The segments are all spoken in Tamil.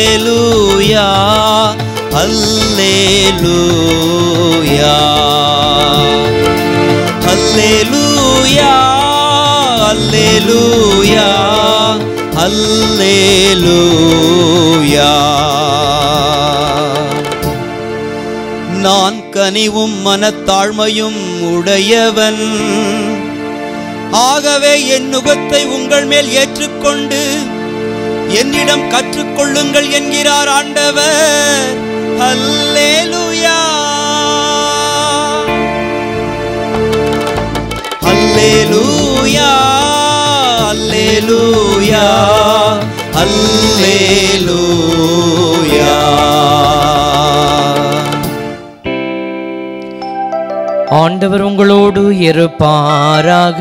அல்லேலூயா அல்லேலூயா அல்லேலூயா அல்லேலூயா அல்லேலூயா நான் கனிவும் மனத்தாழ்மையும் உடையவன் ஆகவே என் நுகத்தை உங்கள் மேல் ஏற்றுக்கொண்டு என்னிடம் கற்றுக்கொள்ளுங்கள் என்கிறார் ஆண்டவர் அல்லேலூயா அல்லேலூயா அல்லேலூயா அல்லேலூயா ஆண்டவர் உங்களோடு இருப்பாராக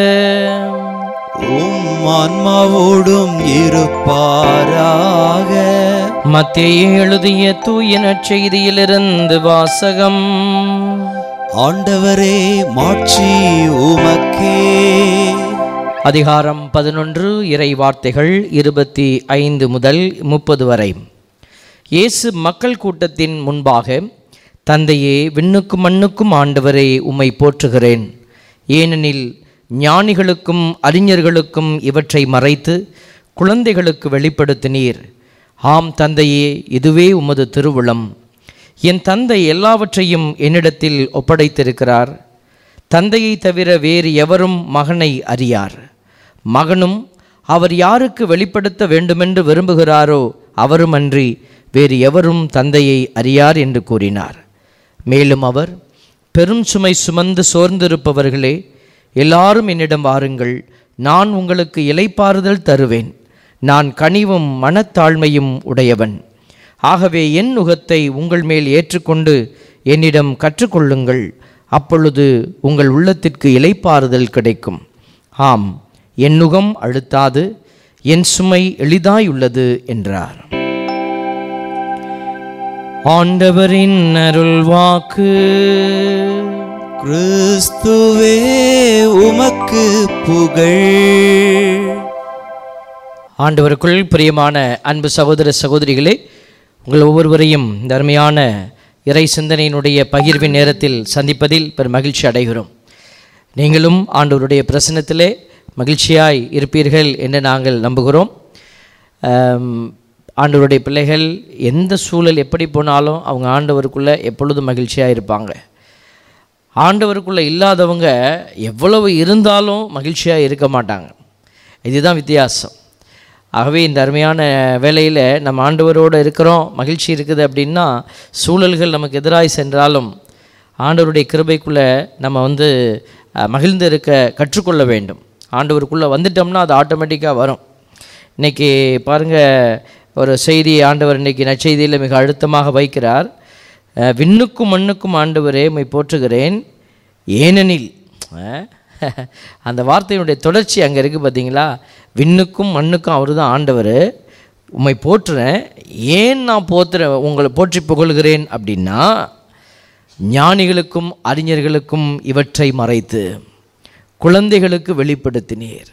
உம் ஆன்மாவோடும் இருப்பாராக மத்திய எழுதிய தூய நற்செய்தியிலிருந்து வாசகம் ஆண்டவரே மாட்சி உமக்கே அதிகாரம் பதினொன்று இறை வார்த்தைகள் இருபத்தி ஐந்து முதல் முப்பது வரை இயேசு மக்கள் கூட்டத்தின் முன்பாக தந்தையே விண்ணுக்கும் மண்ணுக்கும் ஆண்டவரே உம்மை போற்றுகிறேன் ஏனெனில் ஞானிகளுக்கும் அறிஞர்களுக்கும் இவற்றை மறைத்து குழந்தைகளுக்கு வெளிப்படுத்தினீர் ஆம் தந்தையே இதுவே உமது திருவுளம் என் தந்தை எல்லாவற்றையும் என்னிடத்தில் ஒப்படைத்திருக்கிறார் தந்தையை தவிர வேறு எவரும் மகனை அறியார் மகனும் அவர் யாருக்கு வெளிப்படுத்த வேண்டுமென்று விரும்புகிறாரோ அவருமன்றி வேறு எவரும் தந்தையை அறியார் என்று கூறினார் மேலும் அவர் பெரும் சுமை சுமந்து சோர்ந்திருப்பவர்களே எல்லாரும் என்னிடம் வாருங்கள் நான் உங்களுக்கு இலைப்பாறுதல் தருவேன் நான் கனிவும் மனத்தாழ்மையும் உடையவன் ஆகவே என் நுகத்தை உங்கள் மேல் ஏற்றுக்கொண்டு என்னிடம் கற்றுக்கொள்ளுங்கள் அப்பொழுது உங்கள் உள்ளத்திற்கு இலைப்பாறுதல் கிடைக்கும் ஆம் என் நுகம் அழுத்தாது என் சுமை எளிதாயுள்ளது என்றார் ஆண்டவரின் அருள்வாக்கு கிறிஸ்துவே உமக்கு புகழ் ஆண்டவருக்குள் பிரியமான அன்பு சகோதர சகோதரிகளே உங்கள் ஒவ்வொருவரையும் இந்த அருமையான இறை சிந்தனையினுடைய பகிர்வின் நேரத்தில் சந்திப்பதில் பெரும் மகிழ்ச்சி அடைகிறோம் நீங்களும் ஆண்டவருடைய பிரசன்னத்திலே மகிழ்ச்சியாய் இருப்பீர்கள் என்று நாங்கள் நம்புகிறோம் ஆம், ஆண்டவருடைய பிள்ளைகள் எந்த சூழல் எப்படி போனாலும் அவங்க ஆண்டவருக்குள்ளே எப்பொழுதும் மகிழ்ச்சியாக இருப்பாங்க ஆண்டவருக்குள்ளே இல்லாதவங்க எவ்வளவு இருந்தாலும் மகிழ்ச்சியாக இருக்க மாட்டாங்க இதுதான் வித்தியாசம் ஆகவே இந்த அருமையான வேலையில் நம்ம ஆண்டவரோடு இருக்கிறோம் மகிழ்ச்சி இருக்குது அப்படின்னா சூழல்கள் நமக்கு எதிராய் சென்றாலும் ஆண்டவருடைய கிருபைக்குள்ளே நம்ம வந்து அஹ், மகிழ்ந்து இருக்க கற்றுக்கொள்ள வேண்டும் ஆண்டவருக்குள்ளே வந்துட்டோம்னா அது ஆட்டோமேட்டிக்காக வரும் இன்றைக்கி பாருங்கள் ஒரு செய்தி ஆண்டவர் இன்றைக்கி நற்செய்தியில் மிக அழுத்தமாக வைக்கிறார் அஹ், விண்ணுக்கும் மண்ணுக்கும் ஆண்டவரே உம்மை போற்றுகிறேன் ஏனெனில் அஹ், அந்த வார்த்தையினுடைய தொடர்ச்சி அங்கே இருக்குது பார்த்தீங்களா விண்ணுக்கும் மண்ணுக்கும் அவர் தான் ஆண்டவர் உம்மை போற்றுறேன் ஏன் நான் போற்றுறேன் உங்களை போற்றி புகழ்கிறேன் அப்படின்னா ஞானிகளுக்கும் அறிஞர்களுக்கும் இவற்றை மறைத்து குழந்தைகளுக்கு வெளிப்படுத்தினீர்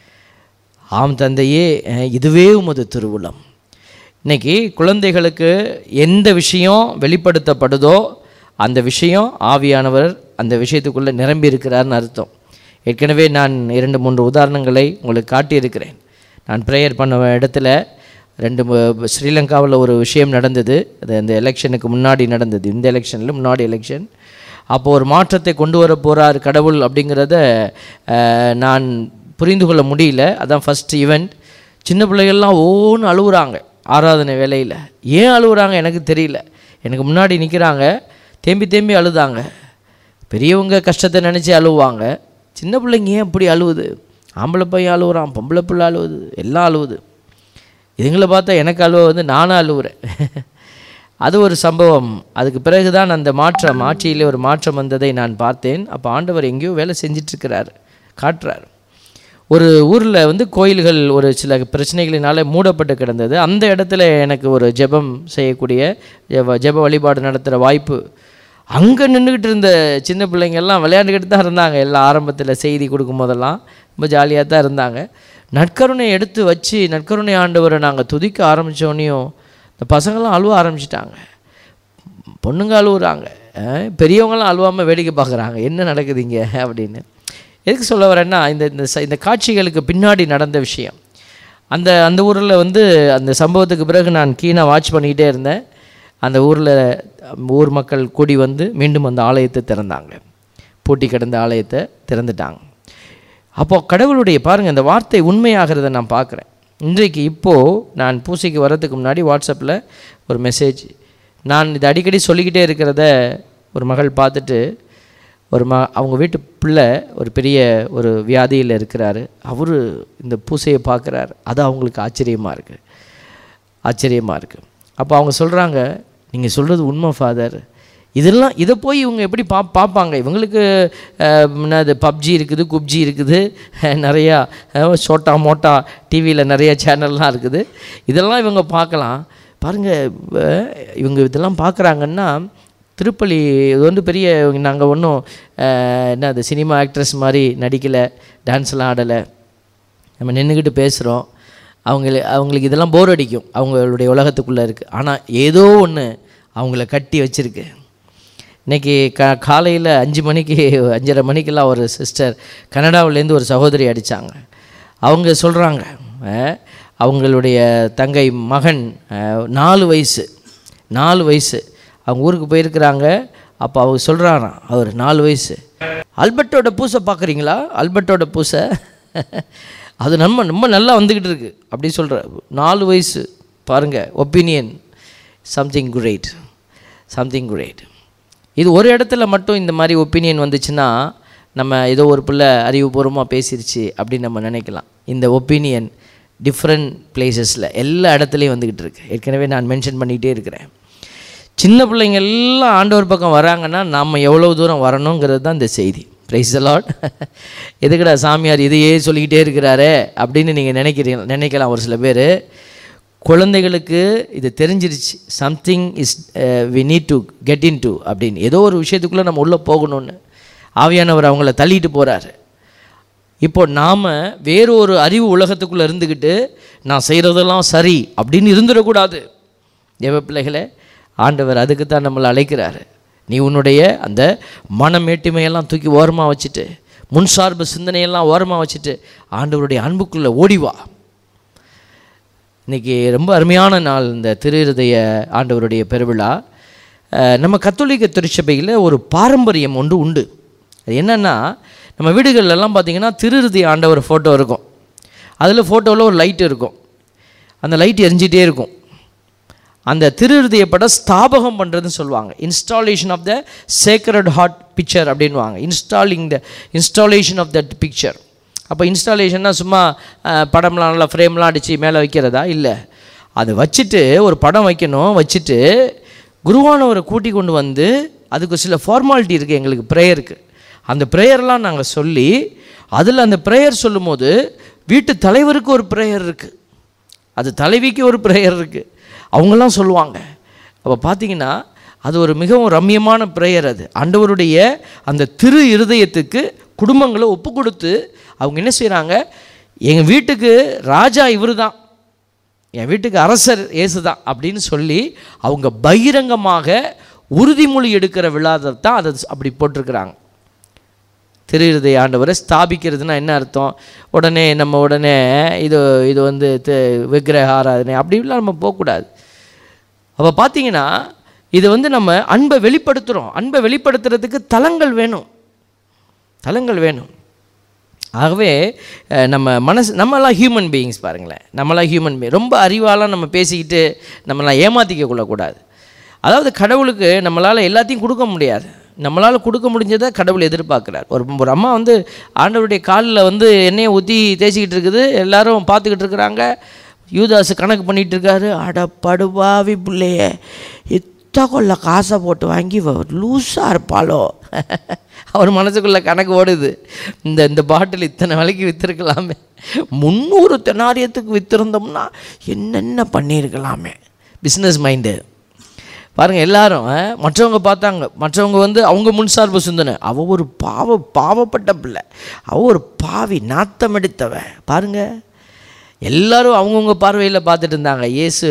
ஆம் தந்தையே அஹ், இதுவே உமது திருவுளம் இன்னைக்கு குழந்தைகளுக்கு எந்த விஷயம் வெளிப்படுத்தப்படுதோ அந்த விஷயம் ஆவியானவர் அந்த விஷயத்துக்குள்ளே நிரம்பி இருக்கிறார்னு அர்த்தம் ஏற்கனவே நான் இரண்டு மூன்று உதாரணங்களை உங்களுக்கு காட்டியிருக்கிறேன் நான் ப்ரேயர் பண்ண இடத்துல ரெண்டு மு- ஸ்ரீலங்காவில் ஒரு விஷயம் நடந்தது அது அந்த எலெக்ஷனுக்கு முன்னாடி நடந்தது இந்த எலெக்ஷனில் முன்னாடி எலெக்ஷன் அப்போது ஒரு மாற்றத்தை கொண்டு வர போகிறார் கடவுள் அப்படிங்கிறத அஹ், நான் புரிந்து கொள்ள முடியல அதான் ஃபஸ்ட் ஈவெண்ட் சின்ன பிள்ளைகள்லாம் ஓன்னு அழுகுறாங்க ஆராதனை வேலையில் ஏன் அழுகுறாங்க எனக்கு தெரியல எனக்கு முன்னாடி நிற்கிறாங்க தேம்பி தேம்பி அழுதாங்க பெரியவங்க கஷ்டத்தை நினச்சி அழுவாங்க சின்ன பிள்ளைங்க ஏன் இப்படி அழுவுது ஆம்பளை பையன் அழுகுறான் பொம்பளை பிள்ளை அழுவுது எல்லாம் அழுவுது இதுங்களை பார்த்தா எனக்கு அழுவ வந்து நானும் அழுவுறேன் அது ஒரு சம்பவம் அதுக்கு பிறகு தான் அந்த மாற்றம் ஆட்சியிலே ஒரு மாற்றம் வந்ததை நான் பார்த்தேன் அப்போ ஆண்டவர் எங்கேயோ வேலை செஞ்சிட்ருக்கிறார் காட்டுறார் ஒரு ஊரில் வந்து கோயில்கள் ஒரு சில பிரச்சனைகளினால மூடப்பட்டு கிடந்தது அந்த இடத்துல எனக்கு ஒரு ஜெபம் செய்யக்கூடிய ஜெப ஜெப வழிபாடு நடத்துகிற வாய்ப்பு அங்கே நின்றுக்கிட்டு இருந்த சின்ன பிள்ளைங்க எல்லாம் விளையாண்டுக்கிட்டு தான் இருந்தாங்க எல்லாம் ஆரம்பத்தில் செய்தி கொடுக்கும் போதெல்லாம் ரொம்ப ஜாலியாக தான் இருந்தாங்க நற்கருணை எடுத்து வச்சு நற்கருணை ஆண்டவரை நாங்கள் துதிக்க ஆரம்பித்தோடனையும் இந்த பசங்களாம் அழுவ ஆரம்பிச்சிட்டாங்க பொண்ணுங்க அழுவுறாங்க அஹ் பெரியவங்களாம் அழுவாமல் வேடிக்கை பார்க்குறாங்க என்ன நடக்குது இங்கே அப்படின்னு எதுக்கு சொல்ல வரேன்னா இந்த இந்த ச- இந்த காட்சிகளுக்கு பின்னாடி நடந்த விஷயம் அந்த அந்த ஊரில் வந்து அந்த சம்பவத்துக்கு பிறகு நான் கீனாக வாட்ச் பண்ணிக்கிட்டே இருந்தேன் அந்த ஊரில் ஊர் மக்கள் கூடி வந்து மீண்டும் அந்த ஆலயத்தை திறந்தாங்க பூட்டி கிடந்த ஆலயத்தை திறந்துட்டாங்க அப்போது கடவுளுடைய பாருங்கள் இந்த வார்த்தை உண்மையாகிறத நான் பார்க்குறேன் இன்றைக்கு இப்போது நான் பூசைக்கு வர்றதுக்கு முன்னாடி வாட்ஸ்அப்பில் ஒரு மெசேஜ் நான் இது அடிக்கடி சொல்லிக்கிட்டே இருக்கிறத ஒரு மகள் பார்த்துட்டு ஒரு ம அவங்க வீட்டு பிள்ளை ஒரு பெரிய ஒரு வியாதியில் இருக்கிறாரு அவர் இந்த பூசையை பார்க்குறாரு அது அவங்களுக்கு ஆச்சரியமாக இருக்குது ஆச்சரியமாக இருக்குது அப்போ அவங்க சொல்கிறாங்க நீங்கள் சொல்கிறது உண்மை ஃபாதர் இதெல்லாம் இதை போய் இவங்க எப்படி பா பார்ப்பாங்க இவங்களுக்கு அஹ், என்னது பப்ஜி இருக்குது குப்ஜி இருக்குது அஹ், நிறையா அஹ், சோட்டா மோட்டா டிவியில் நிறைய சேனல்லாம் இருக்குது இதெல்லாம் இவங்க பார்க்கலாம் பாருங்கள் இவங்க இதெல்லாம் பார்க்குறாங்கன்னா திருப்பலி இது வந்து பெரிய நாங்கள் ஒன்றும் என்னது சினிமா ஆக்ட்ரஸ் மாதிரி நடிக்கலை டான்ஸ்லாம் ஆடலை நம்ம நின்றுக்கிட்டு பேசுகிறோம் அவங்கள அவங்களுக்கு இதெல்லாம் போர் அடிக்கும் அவங்களுடைய உலகத்துக்குள்ளே இருக்குது ஆனால் ஏதோ ஒன்று அவங்கள கட்டி வச்சிருக்கு இன்றைக்கி க காலையில் அஞ்சு மணிக்கு அஞ்சரை மணிக்கெல்லாம் ஒரு சிஸ்டர் கனடாவிலேருந்து ஒரு சகோதரி அடித்தாங்க அவங்க சொல்கிறாங்க அவங்களுடைய தங்கை மகன் அஹ், நாலு வயசு நாலு வயசு அவங்க ஊருக்கு போயிருக்கிறாங்க அப்போ அவங்க சொல்கிறாராம் அவர் நாலு வயசு அல்பர்ட்டோட பூசை பார்க்குறீங்களா அல்பர்ட்டோட பூசை அது நம்ம ரொம்ப நல்லா வந்துக்கிட்டு இருக்கு அப்படி சொல்கிற நாலு வயசு பாருங்கள் opinion something great something great இது ஒரு இடத்துல மட்டும் இந்த மாதிரி ஒப்பீனியன் வந்துச்சுன்னா நம்ம ஏதோ ஒரு பிள்ளை அறிவுபூர்வமாக பேசிருச்சு அப்படின்னு நம்ம நினைக்கலாம் இந்த ஒப்பீனியன் டிஃப்ரெண்ட் பிளேசஸில் எல்லா இடத்துலையும் வந்துக்கிட்டு இருக்கு ஏற்கனவே நான் மென்ஷன் பண்ணிகிட்டே இருக்கிறேன் சின்ன பிள்ளைங்க எல்லாம் ஆண்டவர் பக்கம் வராங்கன்னா நாம் எவ்வளோ தூரம் வரணுங்கிறது தான் இந்த செய்தி ப்ரைஸ் லாட் எதுக்குடா சாமியார் இதையே சொல்லிக்கிட்டே இருக்கிறாரே அப்படின்னு நீங்கள் நினைக்கிறீங்க நினைக்கலாம் ஒரு சில பேர் குழந்தைகளுக்கு இது தெரிஞ்சிருச்சு something is we need to get into அப்படின்னு ஏதோ ஒரு விஷயத்துக்குள்ளே நம்ம உள்ளே போகணும்னு ஆவியானவர் அவங்கள தள்ளிட்டு போகிறாரு இப்போ நாம் வேறொரு அறிவு உலகத்துக்குள்ளே இருந்துக்கிட்டு நான் செய்கிறதெல்லாம் சரி அப்படின்னு இருந்துடக்கூடாது தேவ பிள்ளைகளே ஆண்டவர் அதுக்கு தான் நம்மளை அழைக்கிறாரு நீ உன்னுடைய அந்த மனமேட்டுமையெல்லாம் தூக்கி ஓரமாக வச்சுட்டு முன்சார்பு சிந்தனையெல்லாம் ஓரமாக வச்சுட்டு ஆண்டவருடைய அன்புக்குள்ளே ஓடி வா இன்றைக்கி ரொம்ப அருமையான நாள் இந்த திருஹிருதய ஆண்டவருடைய பெருவிழா அஹ், நம்ம கத்தோலிக்க திருச்சபையில் ஒரு பாரம்பரியம் ஒன்று உண்டு அது என்னென்னா நம்ம வீடுகள்லாம் பார்த்திங்கன்னா திருஹிருதய ஆண்டவர் ஃபோட்டோ இருக்கும் அதில் ஃபோட்டோவில் ஒரு லைட் இருக்கும் அந்த லைட் எரிஞ்சிட்டே இருக்கும் அந்த திருஹிருதய படம் ஸ்தாபகம் பண்ணுறதுன்னு சொல்லுவாங்க installation of the sacred heart picture அப்படின்வாங்க installing the installation of that picture அப்போ இன்ஸ்டாலேஷன்னா சும்மா அஹ், படம்லாம் நல்லா ஃப்ரேம்லாம் அடித்து மேலே வைக்கிறதா இல்லை அது வச்சுட்டு ஒரு படம் வைக்கணும் வச்சுட்டு குருவானவரை கூட்டி கொண்டு வந்து அதுக்கு சில ஃபார்மாலிட்டி இருக்குது எங்களுக்கு ப்ரேயருக்கு அந்த ப்ரேயர்லாம் நாங்கள் சொல்லி அதில் அந்த ப்ரேயர் சொல்லும்போது வீட்டு தலைவருக்கு ஒரு ப்ரேயர் இருக்குது அது தலைவிக்கு ஒரு ப்ரேயர் இருக்குது அவங்கெல்லாம் சொல்லுவாங்க அப்போ பார்த்தீங்கன்னா அது ஒரு மிகவும் ரம்மியமான ப்ரேயர் அது ஆண்டவருடைய அந்த திரு இருதயத்துக்கு குடும்பங்களை ஒப்பு கொடுத்து அவங்க என்ன செய்கிறாங்க எங்கள் வீட்டுக்கு ராஜா இவர் தான் என் வீட்டுக்கு அரசர் இயேசு தான் அப்படின்னு சொல்லி அவங்க பகிரங்கமாக உறுதிமொழி எடுக்கிற விழாதை தான் அதை அப்படி போட்டிருக்கிறாங்க திரு இருதய ஆண்டவரை ஸ்தாபிக்கிறதுனா என்ன அர்த்தம் உடனே நம்ம உடனே இது இது வந்து தி- விக்கிரக ஆராதனை அப்படிலாம் நம்ம போகக்கூடாது அப்போ பார்த்தீங்கன்னா இது வந்து நம்ம அன்பை வெளிப்படுத்துகிறோம் அன்பை வெளிப்படுத்துறதுக்கு தலங்கள் வேணும் தலங்கள் வேணும் ஆகவே அஹ், நம்ம மனசு நம்மலாம் ஹியூமன் பீயிங்ஸ் பாருங்களேன் நம்மளாம் ஹியூமன் பீயிங் ரொம்ப அறிவாலாம் நம்ம பேசிக்கிட்டு நம்மளாம் ஏமாற்றிக்க கொள்ளக்கூடாது அதாவது கடவுளுக்கு நம்மளால் எல்லாத்தையும் கொடுக்க முடியாது நம்மளால் கொடுக்க முடிஞ்சதை கடவுள் எதிர்பார்க்குறார் ஒரு ஒரு அம்மா வந்து ஆண்டவருடைய காலில் வந்து எண்ணெயை ஊற்றி தேய்ச்சிக்கிட்டு இருக்குது எல்லாரும் பார்த்துக்கிட்டு இருக்கிறாங்க யூதாஸ் கணக்கு பண்ணிகிட்டு இருக்காரு அட படுபாவி பிள்ளையே இத்த கொள்ள காசை போட்டு வாங்கி லூஸாக இருப்பாளோ அவர் மனசுக்குள்ளே கணக்கு ஓடுது இந்த இந்த பாட்டில் இத்தனை விலைக்கு விற்றுருக்கலாமே முந்நூறு தெனாரியத்துக்கு விற்றுருந்தோம்னா என்னென்ன பண்ணியிருக்கலாமே பிஸ்னஸ் மைண்டு பாருங்கள் எல்லாரும் ஆ, மற்றவங்க பார்த்தாங்க மற்றவங்க வந்து அவங்க முன்சார்பு சிந்தனை அவ ஒரு பாவ பாவப்பட்ட பிள்ளை அவ ஒரு பாவி நாத்தம் எடுத்தவ பாருங்க எல்லாரும் அவங்கவுங்க பார்வையில் பார்த்துட்டு இருந்தாங்க இயேசு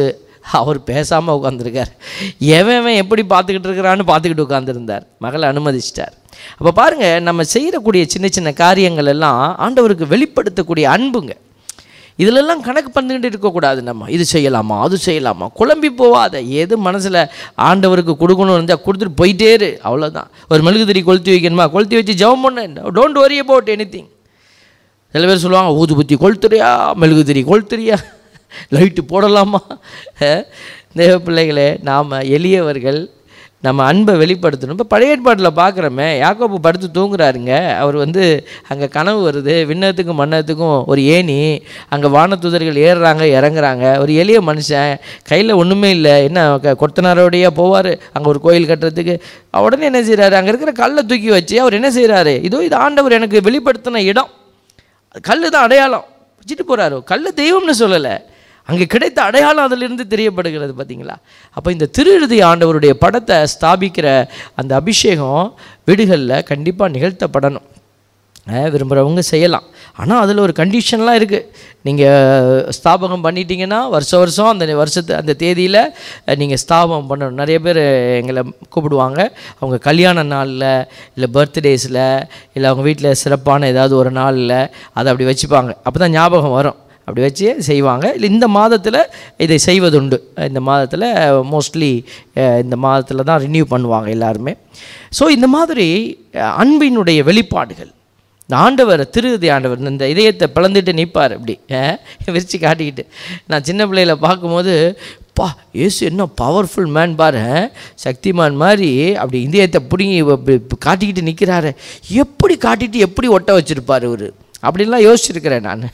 அவர் பேசாமல் உட்காந்துருக்கார் எவன் எவன் எப்படி பார்த்துக்கிட்டு இருக்கிறான்னு பார்த்துக்கிட்டு உட்காந்துருந்தார் மகளை அனுமதிச்சிட்டார் அப்போ பாருங்கள் நம்ம செய்யக்கூடிய சின்ன சின்ன காரியங்கள் எல்லாம் ஆண்டவருக்கு வெளிப்படுத்தக்கூடிய அன்புங்க இதிலெல்லாம் கணக்கு பண்ணிக்கிட்டு இருக்கக்கூடாது நம்ம இது செய்யலாமா அது செய்யலாமா குழம்பி போவாத எது மனசில் ஆண்டவருக்கு கொடுக்கணும்னு இருந்தால் கொடுத்துட்டு போயிட்டே இரு அவ்வளோதான் ஒரு மெழுகுதிரி கொளுத்தி வைக்கணுமா கொளுத்தி வச்சு ஜெபம் பண்ண டோன்ட் வரி அபவுட் எனி சில பேர் சொல்லுவாங்க ஊதுபத்தி கொளுத்துறியா மெழுகுதிரி கொளுத்துறியா லைட்டு போடலாமா அஹ், தேவ பிள்ளைகளே நாம் எளியவர்கள் நம்ம அன்பை வெளிப்படுத்தணும் இப்போ பழைய ஏற்பாட்டில் பார்க்குறோமே யாக்கோபு படுத்து தூங்குறாருங்க அவர் வந்து அங்கே கனவு வருது விண்ணத்துக்கும் மன்னத்துக்கும் ஒரு ஏணி அங்கே வானத்துதர்கள் ஏறுறாங்க இறங்குறாங்க ஒரு எளிய மனுஷன் கையில் ஒன்றுமே இல்லை என்ன க- கொத்தனாரோடையே போவார் அங்கே ஒரு கோயில் கட்டுறதுக்கு உடனே என்ன செய்கிறாரு அங்கே இருக்கிற கல்லை தூக்கி வச்சு அவர் என்ன செய்கிறாரு இதோ இது ஆண்டவர் எனக்கு வெளிப்படுத்தின இடம் கல் தான் அடையாளம் வச்சுட்டு போகிறாரு கல் தெய்வம்னு சொல்லலை அங்கே கிடைத்த அடையாளம் அதிலிருந்து தெரியப்படுகிறது பார்த்தீங்களா அப்போ இந்த திருழுதி ஆண்டவருடைய படத்தை ஸ்தாபிக்கிற அந்த அபிஷேகம் வீடுகளில் கண்டிப்பாக நிகழ்த்தப்படணும் அஹ் விரும்புகிறவங்க செய்யலாம் ஆனால் அதில் ஒரு கண்டிஷன்லாம் இருக்குது நீங்கள் ஸ்தாபகம் பண்ணிட்டீங்கன்னா வருஷம் வருஷம் அந்த வருஷத்து அந்த தேதியில் நீங்கள் ஸ்தாபகம் பண்ணணும் நிறைய பேர் எங்களை கூப்பிடுவாங்க அவங்க கல்யாண நாளில் இல்லை பர்த்டேஸில் இல்லை அவங்க வீட்டில் சிறப்பான ஏதாவது ஒரு நாளில் அதை அப்படி வச்சுப்பாங்க அப்போ தான் ஞாபகம் வரும் அப்படி வச்சு செய்வாங்க இல்லை இந்த மாதத்தில் இதை செய்வதுண்டு இந்த மாதத்தில் மோஸ்ட்லி இந்த மாதத்தில் தான் ரினியூ பண்ணுவாங்க எல்லாருமே ஸோ இந்த மாதிரி அஹ், அன்பினுடைய வெளிப்பாடுகள் இந்த ஆண்டவர் திருதி ஆண்டவர் இந்த இதயத்தை பிளந்துட்டு நிற்பார் அப்படி அஹ், விரிச்சு காட்டிக்கிட்டு நான் சின்ன பிள்ளையில பார்க்கும்போது பா இயேசு என்ன பவர்ஃபுல் மேன் பாரு அஹ், சக்திமான் மாதிரி அப்படி இதயத்தை பிடுங்கி இப்படி காட்டிக்கிட்டு நிற்கிறாரு எப்படி காட்டிட்டு எப்படி ஒட்ட வச்சிருப்பார் இவர் அப்படின்லாம் யோசிச்சிருக்கிறேன் நான்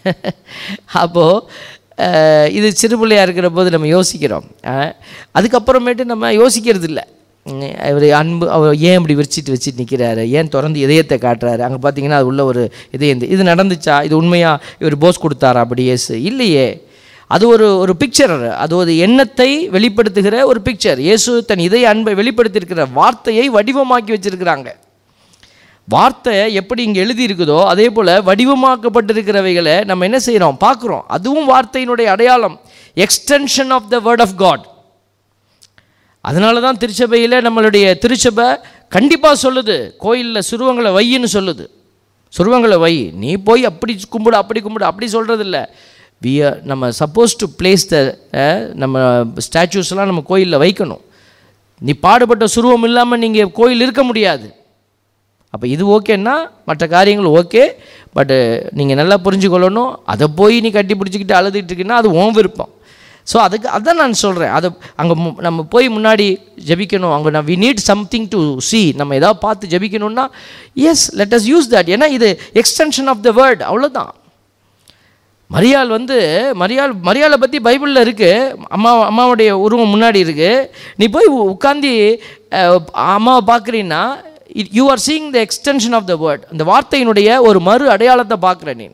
அப்போது இது சிறு பிள்ளையா இருக்கிற போது நம்ம யோசிக்கிறோம் அஹ், அதுக்கப்புறமேட்டு நம்ம யோசிக்கிறது இல்லை அவர் அன்பு அவர் ஏன் இப்படி விரிச்சிட்டு வச்சுட்டு நிற்கிறாரு ஏன் திறந்து இதயத்தை காட்டுறாரு அங்கே பார்த்தீங்கன்னா அது உள்ள ஒரு இதயம் இது நடந்துச்சா இது உண்மையா இவர் போஸ் கொடுத்தாரா அப்படி இயேசு இல்லையே அது ஒரு ஒரு பிக்சர் அது ஒரு எண்ணத்தை வெளிப்படுத்துகிற ஒரு பிக்சர் இயேசு தன் இதய அன்பை வெளிப்படுத்தியிருக்கிற வார்த்தையை வடிவமாக்கி வச்சிருக்கிறாங்க வார்த்தை எப்படி இங்கே எழுதி இருக்குதோ அதே போல் வடிவமாக்கப்பட்டிருக்கிறவைகளை நம்ம என்ன செய்கிறோம் பார்க்குறோம் அதுவும் வார்த்தையினுடைய அடையாளம் extension of the word of God அதனால தான் திருச்சபையில் நம்மளுடைய திருச்சபை கண்டிப்பாக சொல்லுது கோயிலில் சுருவங்களை வையின்னு சொல்லுது சுருவங்களை வை நீ போய் அப்படி கும்பிடு அப்படி கும்பிடு அப்படி சொல்கிறது இல்லை வி நம்ம சப்போஸ் டு பிளேஸ் த நம்ம ஸ்டாச்சூஸ்லாம் நம்ம கோயிலில் வைக்கணும் நீ பாடுபட்ட சுருவம் இல்லாமல் நீங்கள் கோயில் இருக்க முடியாது அப்போ இது ஓகேன்னா மற்ற காரியங்கள் ஓகே பட்டு நீங்கள் நல்லா புரிஞ்சுக்கொள்ளணும் அதை போய் நீ கட்டி பிடிச்சிக்கிட்டு அழுதுகிட்டு இருக்கீங்கன்னா அது உன் விருப்பம் ஸோ அதுக்கு அதான் நான் சொல்கிறேன் அதை அங்கே நம்ம போய் முன்னாடி ஜெபிக்கணும் அங்கே நான் we need something to see நம்ம ஏதாவது பார்த்து ஜெபிக்கணும்னா yes let us use that ஏன்னா இது எக்ஸ்டென்ஷன் ஆஃப் த வேர்ட் அவ்வளோதான் மரியாள் வந்து மரியாள் மரியாளை பற்றி பைபிளில் இருக்குது அம்மா அம்மாவுடைய உருவம் முன்னாடி இருக்குது நீ போய் உட்காந்து அம்மாவை பார்க்குறீன்னா you are seeing the extension of the word அந்த வார்த்தையினுடைய ஒரு மறு அடையாளத்தை பார்க்குற நீ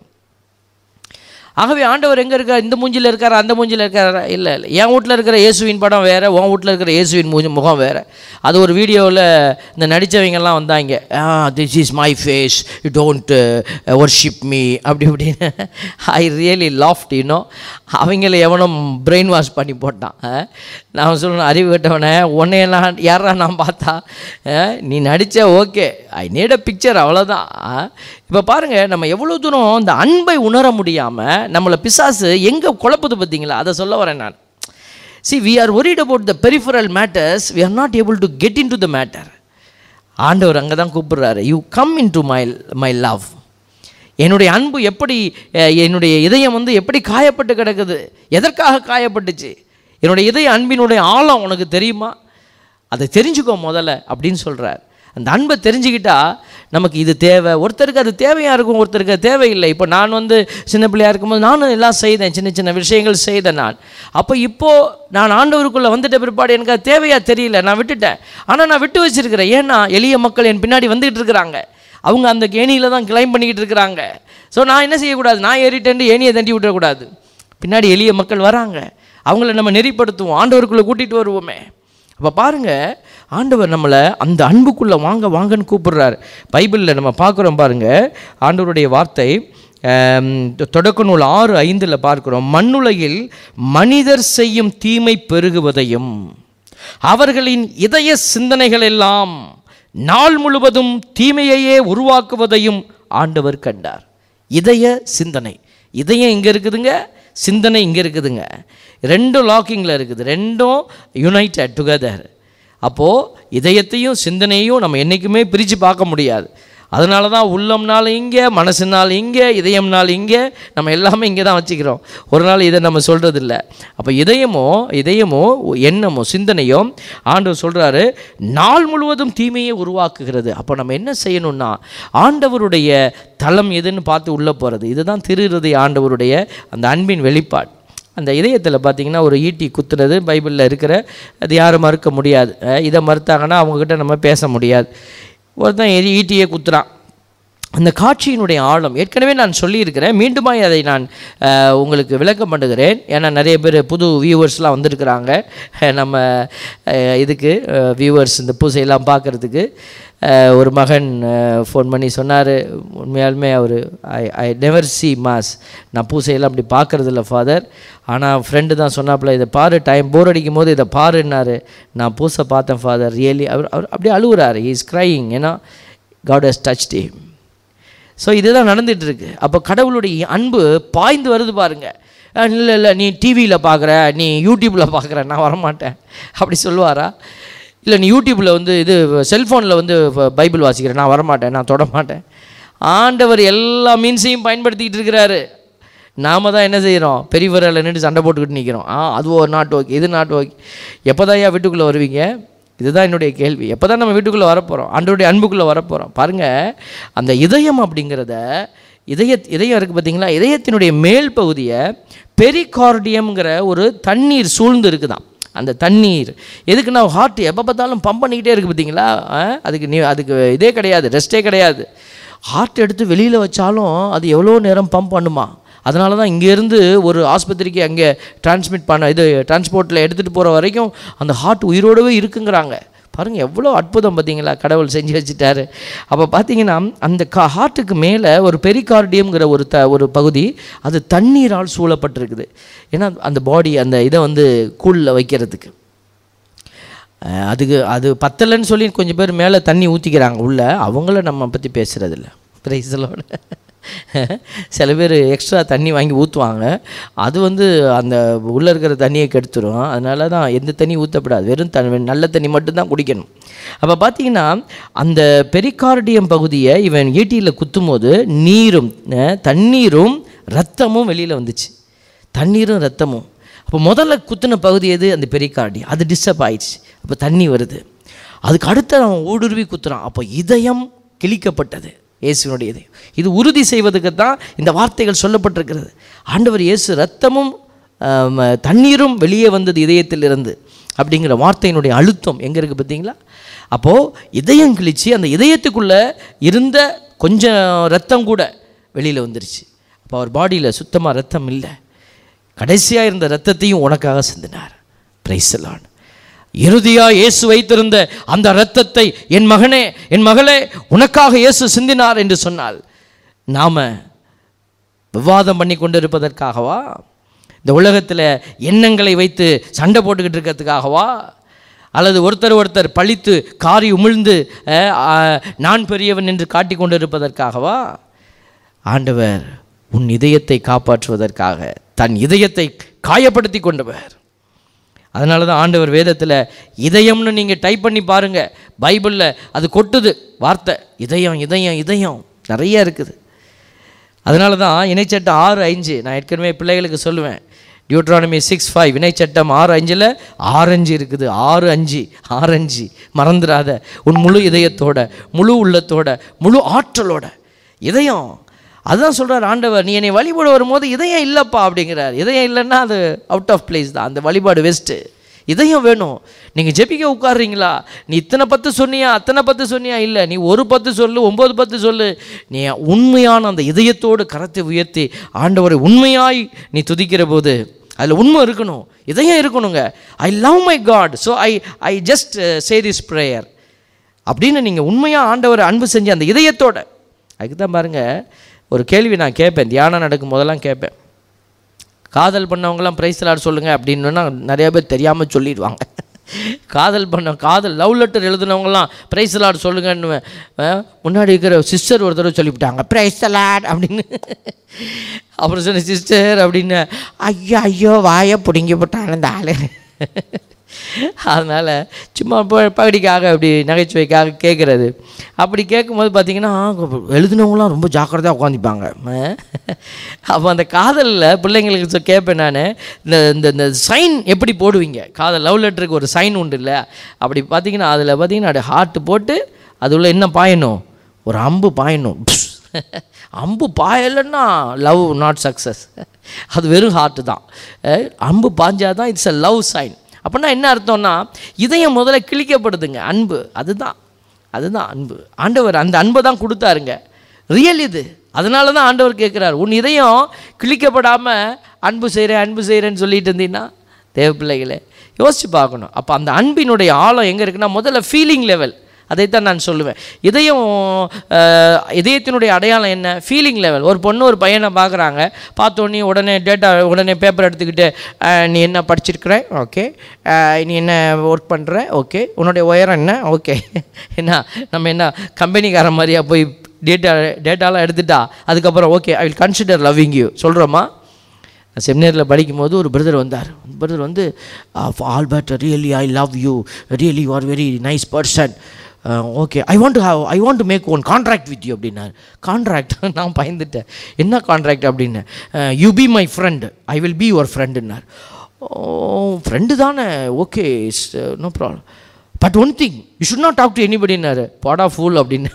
ஆகவே ஆண்டவர் எங்கே இருக்கார் இந்த மூஞ்சில் இருக்காரா அந்த மூஞ்சில் இருக்காரா இல்லை இல்லை என் வீட்டில் இருக்கிற இயேசுவின் படம் வேறு உன் வீட்டில் இருக்கிற இயேசுவின் மூஞ்சி முகம் வேறு அது ஒரு வீடியோவில் இந்த நடித்தவங்கெல்லாம் வந்தாங்க this is my face you don't worship me அப்படி இப்படின்னு ஐ ரியலி லாஃப்ட் இன்னும் அவங்கள எவனும் பிரெயின் வாஷ் பண்ணி போட்டான் அஹ். நான் சொல்லணும் அறிவு கட்டவனே உன்னையெல்லாம் யாரா நான் பார்த்தா அஹ், நீ நடித்த okay I need a picture அவ்வளோதான் இப்போ பாருங்கள் நம்ம எவ்வளோ தூரம் இந்த அன்பை உணர முடியாமல் நம்மளை பிசாசு எங்கே குழப்புது பார்த்தீங்களா அதை சொல்ல வரேன் நான் see we are worried about the peripheral matters we are not able to get into the matter ஆண்டவர் அங்கே தான் கூப்பிடுறாரு you come in to my my love என்னுடைய அன்பு எப்படி அஹ், என்னுடைய இதயம் வந்து எப்படி காயப்பட்டு கிடக்குது எதற்காக காயப்பட்டுச்சு என்னுடைய இதய அன்பினுடைய ஆழம் உனக்கு தெரியுமா அதை தெரிஞ்சுக்கோ முதல்ல அப்படின்னு சொல்கிறார் அந்த அன்பை தெரிஞ்சுக்கிட்டா நமக்கு இது தேவை ஒருத்தருக்கு அது தேவையாக இருக்கும் ஒருத்தருக்கு அது தேவையில்லை இப்போ நான் வந்து சின்ன பிள்ளையா இருக்கும்போது நானும் எல்லாம் செய்தேன் சின்ன சின்ன விஷயங்கள் செய்தேன் நான் அப்போ இப்போது நான் ஆண்டவருக்குள்ளே வந்துட்ட பிற்பாடு எனக்கு அது தேவையா தெரியல நான் விட்டுட்டேன் ஆனால் நான் விட்டு வச்சிருக்கிறேன் ஏன்னா எளிய மக்கள் என் பின்னாடி வந்துகிட்டு இருக்கிறாங்க அவங்க அந்த ஏணியில் தான் கிளைம் பண்ணிக்கிட்டு இருக்கிறாங்க ஸோ நான் என்ன செய்யக்கூடாது நான் ஏறிட்டேன் ஏணியை தண்டி விட்டுறக்கூடாது பின்னாடி எளிய மக்கள் வராங்க அவங்கள நம்ம நெறிப்படுத்துவோம் ஆண்டவருக்குள்ளே கூட்டிகிட்டு வருவோமே அப்போ பாருங்கள் ஆண்டவர் நம்மளை அந்த அன்புக்குள்ளே வாங்க வாங்கன்னு கூப்பிடுறாரு பைபிளில் நம்ம பார்க்குறோம் பாருங்கள் ஆண்டவருடைய வார்த்தை ஆம், தொடக்க நூல் ஆறு ஐந்தில் பார்க்கிறோம் மண்ணுலகில் மனிதர் செய்யும் தீமை பெருகுவதையும் அவர்களின் இதய சிந்தனைகள் எல்லாம் நாள் முழுவதும் தீமையையே உருவாக்குவதையும் ஆண்டவர் கண்டார் இதய சிந்தனை இதயம் இங்கே இருக்குதுங்க சிந்தனை இங்கே இருக்குதுங்க ரெண்டும் லாக்கிங்கில் இருக்குது ரெண்டும் யுனைடட் டுகெதர் அப்போது இதயத்தையும் சிந்தனையும் நம்ம என்றைக்குமே பிரித்து பார்க்க முடியாது அதனால தான் உள்ளம்னால இங்கே மனசுனால் இங்கே இதயம்னால் இங்கே நம்ம எல்லாமே இங்கே தான் வச்சுக்கிறோம் ஒரு நாள் இதை நம்ம சொல்கிறது இல்லை அப்போ இதயமோ இதயமோ எண்ணமோ சிந்தனையோ ஆண்டவர் சொல்கிறாரு நாள் முழுவதும் தீமையை உருவாக்குகிறது அப்போ நம்ம என்ன செய்யணும்னா ஆண்டவருடைய தளம் எதுன்னு பார்த்து உள்ளே போகிறது இதுதான் திரு இருதய ஆண்டவருடைய அந்த அன்பின் வெளிப்பாடு அந்த இதயத்தில் பார்த்தீங்கன்னா ஒரு ஈட்டி குத்துறது பைபிளில் இருக்கிற அது யாரும் மறுக்க முடியாது அஹ் இதை மறுத்தாங்கன்னா அவங்கக்கிட்ட நம்ம பேச முடியாது ஒருத்தன் எரி ஈட்டியே குத்துறான் அந்த காட்சியினுடைய ஆழம் ஏற்கனவே நான் சொல்லியிருக்கிறேன் மீண்டுமாய் அதை நான் அஹ், உங்களுக்கு விளக்கம் பண்ணுகிறேன் ஏன்னா நிறைய பேர் புது வியூவர்ஸ்லாம் வந்திருக்கிறாங்க அஹ், நம்ம அஹ், இதுக்கு வியூவர்ஸ் இந்த பூசையெல்லாம் பார்க்குறதுக்கு ஒரு மகன் ஃபோன் பண்ணி சொன்னார் உண்மையாலுமே அவர் I I never see mass நான் பூசையெல்லாம் அப்படி பார்க்குறதில்ல ஃபாதர் ஆனால் ஃப்ரெண்டு தான் சொன்னாப்புல இதை பாரு டைம் போர் அடிக்கும் போது இதை பாருன்னாரு நான் பூசை பார்த்தேன் ஃபாதர் ரியலி அவர் அவர் அப்படியே அழுகுறாரு இஸ் க்ரையிங் ஏன்னா God has touch him so இதுதான் நடந்துட்டு இருக்கு அப்போ கடவுளுடைய அன்பு பாய்ந்து வருது பாருங்க இல்லை இல்லை நீ டிவியில் பார்க்குற நீ யூடியூப்பில் பார்க்குற நான் வரமாட்டேன் அப்படி சொல்லுவாரா இல்லை நீ யூடியூப்பில் வந்து இது செல்ஃபோனில் வந்து ப- பைபிள் வாசிக்கிறேன் நான் வரமாட்டேன் நான் தொட மாட்டேன் ஆண்டவர் எல்லா மீன்ஸையும் பயன்படுத்திக்கிட்டு இருக்கிறாரு நாம தான் என்ன செய்கிறோம் பெரியவரில் நின்று சண்டை போட்டுக்கிட்டு நிற்கிறோம் ஆ அது ஒரு நாட்டு ஓகே இது நாட்டு ஓகே எப்போ தான் ஐயா வீட்டுக்குள்ளே வருவீங்க இதுதான் என்னுடைய கேள்வி எப்போ தான் நம்ம வீட்டுக்குள்ளே வரப்போகிறோம் ஆண்டவருடைய அன்புக்குள்ளே வரப்போகிறோம் பாருங்கள் அந்த இதயம் அப்படிங்கிறத இதய இதயம் இருக்குது பார்த்தீங்களா இதயத்தினுடைய மேல் பகுதியை பெரிகார்டியம்ங்கிற ஒரு தண்ணீர் சூழ்ந்து இருக்குதாம் அந்த தண்ணீர் எதுக்குன்னா ஹார்ட் எப்போ பார்த்தாலும் பம்ப் பண்ணிக்கிட்டே இருக்குது பார்த்தீங்களா ஆ? அதுக்கு நீ அதுக்கு இதே கிடையாது ரெஸ்ட்டே கிடையாது ஹார்ட் எடுத்து வெளியில் வச்சாலும் அது எவ்வளோ நேரம் பம்ப் பண்ணுமா அதனால தான் இங்கேருந்து ஒரு ஆஸ்பத்திரிக்கு அங்கே டிரான்ஸ்மிட் பண்ண இது டிரான்ஸ்போர்ட்டில் எடுத்துகிட்டு போகிற வரைக்கும் அந்த ஹார்ட் உயிரோடவே இருக்குங்கிறாங்க பாருங்கள் எவ்வளோ அற்புதம் பார்த்தீங்களா கடவுள் செஞ்சு வச்சுட்டாரு அப்போ பார்த்தீங்கன்னா அந்த கா ஹார்ட்டுக்கு மேலே ஒரு பெரிகார்டியம்ங்கிற ஒரு த ஒரு பகுதி அது தண்ணீரால் சூழப்பட்டிருக்குது ஏன்னா அந்த பாடி அந்த இதை வந்து கூலில் வைக்கிறதுக்கு அஹ் அதுக்கு அது பத்தலைன்னு சொல்லி கொஞ்சம் பேர் மேலே தண்ணி ஊற்றிக்கிறாங்க உள்ள அவங்கள நம்ம பற்றி பேசுகிறதில்ல பிரைஸலோட சில பேர் எக்ஸ்ட்ரா தண்ணி வாங்கி ஊற்றுவாங்க அது வந்து அந்த உள்ளே இருக்கிற தண்ணியை கெடுத்துரும் அதனால தான் எந்த தண்ணி ஊற்றப்படாது வெறும் தண்ணி நல்ல தண்ணி மட்டும்தான் குடிக்கணும் அப்போ பார்த்தீங்கன்னா அந்த பெரிகார்டியம் பகுதியை இவன் ஈட்டியில் குத்தும்போது நீரும் அஹ் தண்ணீரும் ரத்தமும் வெளியில் வந்துச்சு தண்ணீரும் ரத்தமும் அப்போ முதல்ல குத்தின பகுதி எது அந்த பெரிகார்டி அது டிஸ்டர்ப் ஆயிடுச்சு அப்போ தண்ணி வருது அதுக்கு அடுத்து அவன் ஊடுருவி குத்துறான் அப்போ இதயம் கிழிக்கப்பட்டது இயேசுவினுடைய இதயம் இது உறுதி செய்வதற்கு தான் இந்த வார்த்தைகள் சொல்லப்பட்டிருக்கிறது ஆண்டவர் இயேசு ரத்தமும் ஆம், தண்ணீரும் வெளியே வந்தது இதயத்திலிருந்து அப்படிங்கிற வார்த்தையினுடைய அழுத்தம் எங்கே இருக்குது பார்த்தீங்களா அப்போது இதயம் கிழிச்சு அந்த இதயத்துக்குள்ளே இருந்த கொஞ்சம் ரத்தம் கூட வெளியில் வந்துருச்சு அப்போ அவர் பாடியில் சுத்தமாக ரத்தம் இல்லை கடைசியாக இருந்த ரத்தத்தையும் உனக்காக சிந்தினார் பிரைசலான் இறுதியா இயேசு வைத்திருந்த அந்த இரத்தத்தை என் மகனே என் மகளே உனக்காக இயேசு சிந்தினார் என்று சொன்னால் நாம விவாதம் பண்ணி கொண்டு இருப்பதற்காகவா இந்த உலகத்தில் எண்ணங்களை வைத்து சண்டை போட்டுக்கிட்டு இருக்கிறதுக்காகவா அல்லது ஒருத்தர் ஒருத்தர் பழித்து காரி உமிழ்ந்து அஹ், ஆஹ், நான் பெரியவன் என்று காட்டிக் கொண்டு இருப்பதற்காகவா ஆண்டவர் உன் இதயத்தை காப்பாற்றுவதற்காக தன் இதயத்தை காயப்படுத்தி கொண்டவர் அதனால தான் ஆண்டவர் வேதத்தில் இதயம்னு நீங்கள் டைப் பண்ணி பாருங்கள் பைபிளில் அது கொட்டுது வார்த்தை இதயம் இதயம் இதயம் நிறைய இருக்குது அதனால தான் இணைச்சட்டம் ஆறு அஞ்சு நான் ஏற்கனவே பிள்ளைகளுக்கு சொல்லுவேன் டியூட்ரானமி சிக்ஸ் ஃபைவ் இணைச்சட்டம் ஆறு அஞ்சில் ஆரஞ்சு இருக்குது ஆறு அஞ்சு ஆரஞ்சு மறந்துடாத உன் முழு இதயத்தோட முழு உள்ளத்தோட முழு ஆற்றலோட இதயம் அதுதான் சொல்கிறார் ஆண்டவர் நீ என்னை வழிபாடு வரும்போது இதயம் இல்லைப்பா அப்படிங்கிறார் இதயம் இல்லைன்னா அது அவுட் ஆஃப் பிளேஸ் தான் அந்த வழிபாடு வெஸ்ட்டு இதயம் வேணும் நீங்கள் ஜெபிக்க உட்கார்றீங்களா நீ இத்தனை பத்து சொன்னியா அத்தனை பத்து சொன்னியா இல்லை நீ ஒரு பத்து சொல்லு ஒம்பது பத்து சொல்லு நீ உண்மையான அந்த இதயத்தோடு கரத்தை உயர்த்தி ஆண்டவரை உண்மையாய் நீ துதிக்கிற போது அதில் உண்மை இருக்கணும் இதயம் இருக்கணுங்க I love my God so I I just say this prayer அப்படின்னு நீங்கள் உண்மையாக ஆண்டவரை அன்பு செஞ்சு அந்த இதயத்தோட அதுக்கு தான் பாருங்கள் ஒரு கேள்வி நான் கேட்பேன் தியானம் நடக்கும் போதெல்லாம் கேட்பேன் காதல் பண்ணவங்கலாம் ப்ரைஸ் லாட் சொல்லுங்கள் அப்படின்னா நிறைய பேர் தெரியாமல் சொல்லிடுவாங்க காதல் பண்ண காதல் லவ் லெட்டர் எழுதுனவங்கலாம் ப்ரைஸ் லாட் சொல்லுங்கன்னு அஹ், முன்னாடி இருக்கிற சிஸ்டர் ஒரு தடவை சொல்லிவிட்டாங்க ப்ரைஸ் லாட் அப்படின்னு அப்புறம் சொன்ன சிஸ்டர் அப்படின்னு ஐயோ ஐயோ வாயை பிடுங்கி போட்டான் அந்த ஆளு அதனால் சும்மா ப- பகடிக்காக அப்படி நகைச்சுவைக்காக கேட்குறது அப்படி கேட்கும்போது பார்த்தீங்கன்னா எழுதினவங்களாம் ரொம்ப ஜாக்கிரதையாக உட்காந்துப்பாங்க அப்போ அந்த காதலில் பிள்ளைங்களுக்கு சொ- கேட்பேன் நான் இந்த இந்த இந்த சைன் எப்படி போடுவீங்க காதல் லவ் லெட்டருக்கு ஒரு சைன் உண்டு இல்லை அப்படி பார்த்தீங்கன்னா அதில் பார்த்தீங்கன்னா அப்படியே ஹார்ட் போட்டு அது உள்ள என்ன பாயணும் ஒரு அம்பு பாயணும் அம்பு பாயலைன்னா லவ் நாட் சக்ஸஸ் அது வெறும் ஹார்ட்டு தான் அஹ் அம்பு பாஞ்சாதான் தான் இட்ஸ் அ லவ் சைன் அப்படின்னா என்ன அர்த்தம்னா இதயம் முதல்ல கிழிக்கப்படுதுங்க அன்பு அதுதான் அதுதான் அன்பு ஆண்டவர் அந்த அன்பை தான் கொடுத்தாருங்க ரியல் இது அதனால தான் ஆண்டவர் கேட்குறாரு உன் இதயம் கிழிக்கப்படாமல் அன்பு செய்கிறேன் அன்பு செய்கிறேன்னு சொல்லிட்டு இருந்தீங்கன்னா தேவ பிள்ளைகளே யோசிச்சு பார்க்கணும் அப்போ அந்த அன்பினுடைய ஆழம் எங்கே இருக்குன்னா முதல்ல ஃபீலிங் லெவல் அதைத்தான் நான் சொல்லுவேன் இதயம் அஹ், இதயத்தினுடைய அடையாளம் என்ன ஃபீலிங் லெவல் ஒரு பொண்ணு ஒரு பையனை பார்க்குறாங்க பார்த்தோன்னே உடனே டேட்டா உடனே பேப்பர் எடுத்துக்கிட்டு அஹ், நீ என்ன படிச்சிருக்கிற ஓகே நீ என்ன ஒர்க் பண்ணுற ஓகே உன்னுடைய உயரம் என்ன ஓகே என்ன நம்ம என்ன கம்பெனிக்காரன் மாதிரியா போய் டேட்டா டேட்டாலாம் எடுத்துட்டா அதுக்கப்புறம் okay I will consider loving you சொல்கிறோமா செமினரில் படிக்கும்போது ஒரு பிரதர் வந்தார் பிரதர் வந்து Albert really I love you really you are very nice person okay I want how I want to make one contract with you அப்படின்னார் கான்ட்ராக்ட் நான் பயந்துட்டேன் என்ன கான்ட்ராக்ட் அப்படின்னு you be my friend I will be your ஃப்ரெண்டுன்னார் ஓ ஃப்ரெண்டு தானே okay no problem but one thing you should not talk to எனிபடினாரு பாடா ஃபூல் அப்படின்னு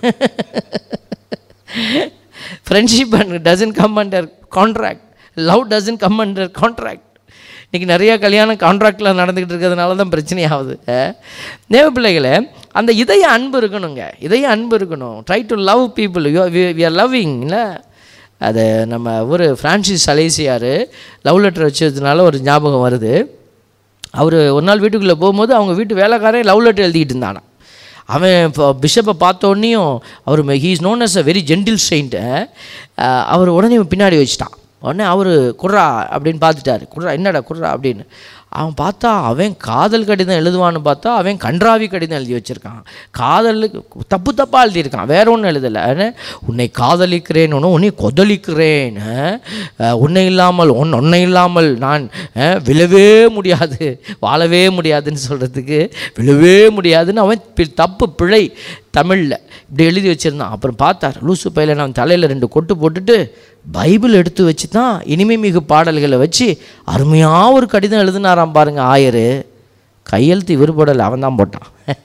friendship and doesn't come under contract love doesn't come under contract இன்றைக்கி நிறையா கல்யாணம் கான்ட்ராக்டில் நடந்துக்கிட்டு இருக்கிறதுனால தான் பிரச்சனை ஆகுது தேவ பிள்ளைகளே அந்த இதய அன்பு இருக்கணுங்க இதய அன்பு இருக்கணும் try to love people we are loving இல்லை அது நம்ம ஒரு ஃப்ரான்சிஸ் அலேசியார் லவ் லெட்டர் வச்சதுனால ஒரு ஞாபகம் வருது அவர் ஒரு நாள் வீட்டுக்குள்ளே போகும்போது அவங்க வீட்டு வேலைக்காரன் லவ் லெட்டர் எழுதிக்கிட்டு இருந்தானா அவன் இப்போ பிஷப்பை பார்த்தோன்னையும் அவர் he is known as a very gentle saint அவர் உடனே பின்னாடி வச்சுட்டான் உடனே அவர் குர்ரா அப்படின்னு பார்த்துட்டாரு குர்ரா என்னடா குர்ரா அப்படின்னு அவன் பார்த்தா அவன் காதல் கடிதம் எழுதுவான்னு பார்த்தா அவன் கன்றாவி கடிதம் எழுதி வச்சுருக்கான் காதலுக்கு தப்பு தப்பாக எழுதியிருக்கான் வேற ஒன்றும் எழுதலை உன்னை காதலிக்கிறேன் ஒன்று உன்னை கொதலிக்கிறேன் அஹ், உன்னை இல்லாமல் உன் உன்னை இல்லாமல் நான் அஹ், விழவே முடியாது வாழவே முடியாதுன்னு சொல்கிறதுக்கு விழவே முடியாதுன்னு அவன் பி- தப்பு பிழை தமிழில் இப்படி எழுதி வச்சுருந்தான் அப்புறம் பார்த்தார் லூசு பையில நான் தலையில் ரெண்டு கொட்டு போட்டுட்டு பைபிள் எடுத்து வச்சு தான் இனிமை மிகு பாடல்களை வச்சு அருமையாக ஒரு கடிதம் எழுதினாராம் பாருங்க ஆயரு கையெழுத்து இவர் போடலை அவன் தான் போட்டான்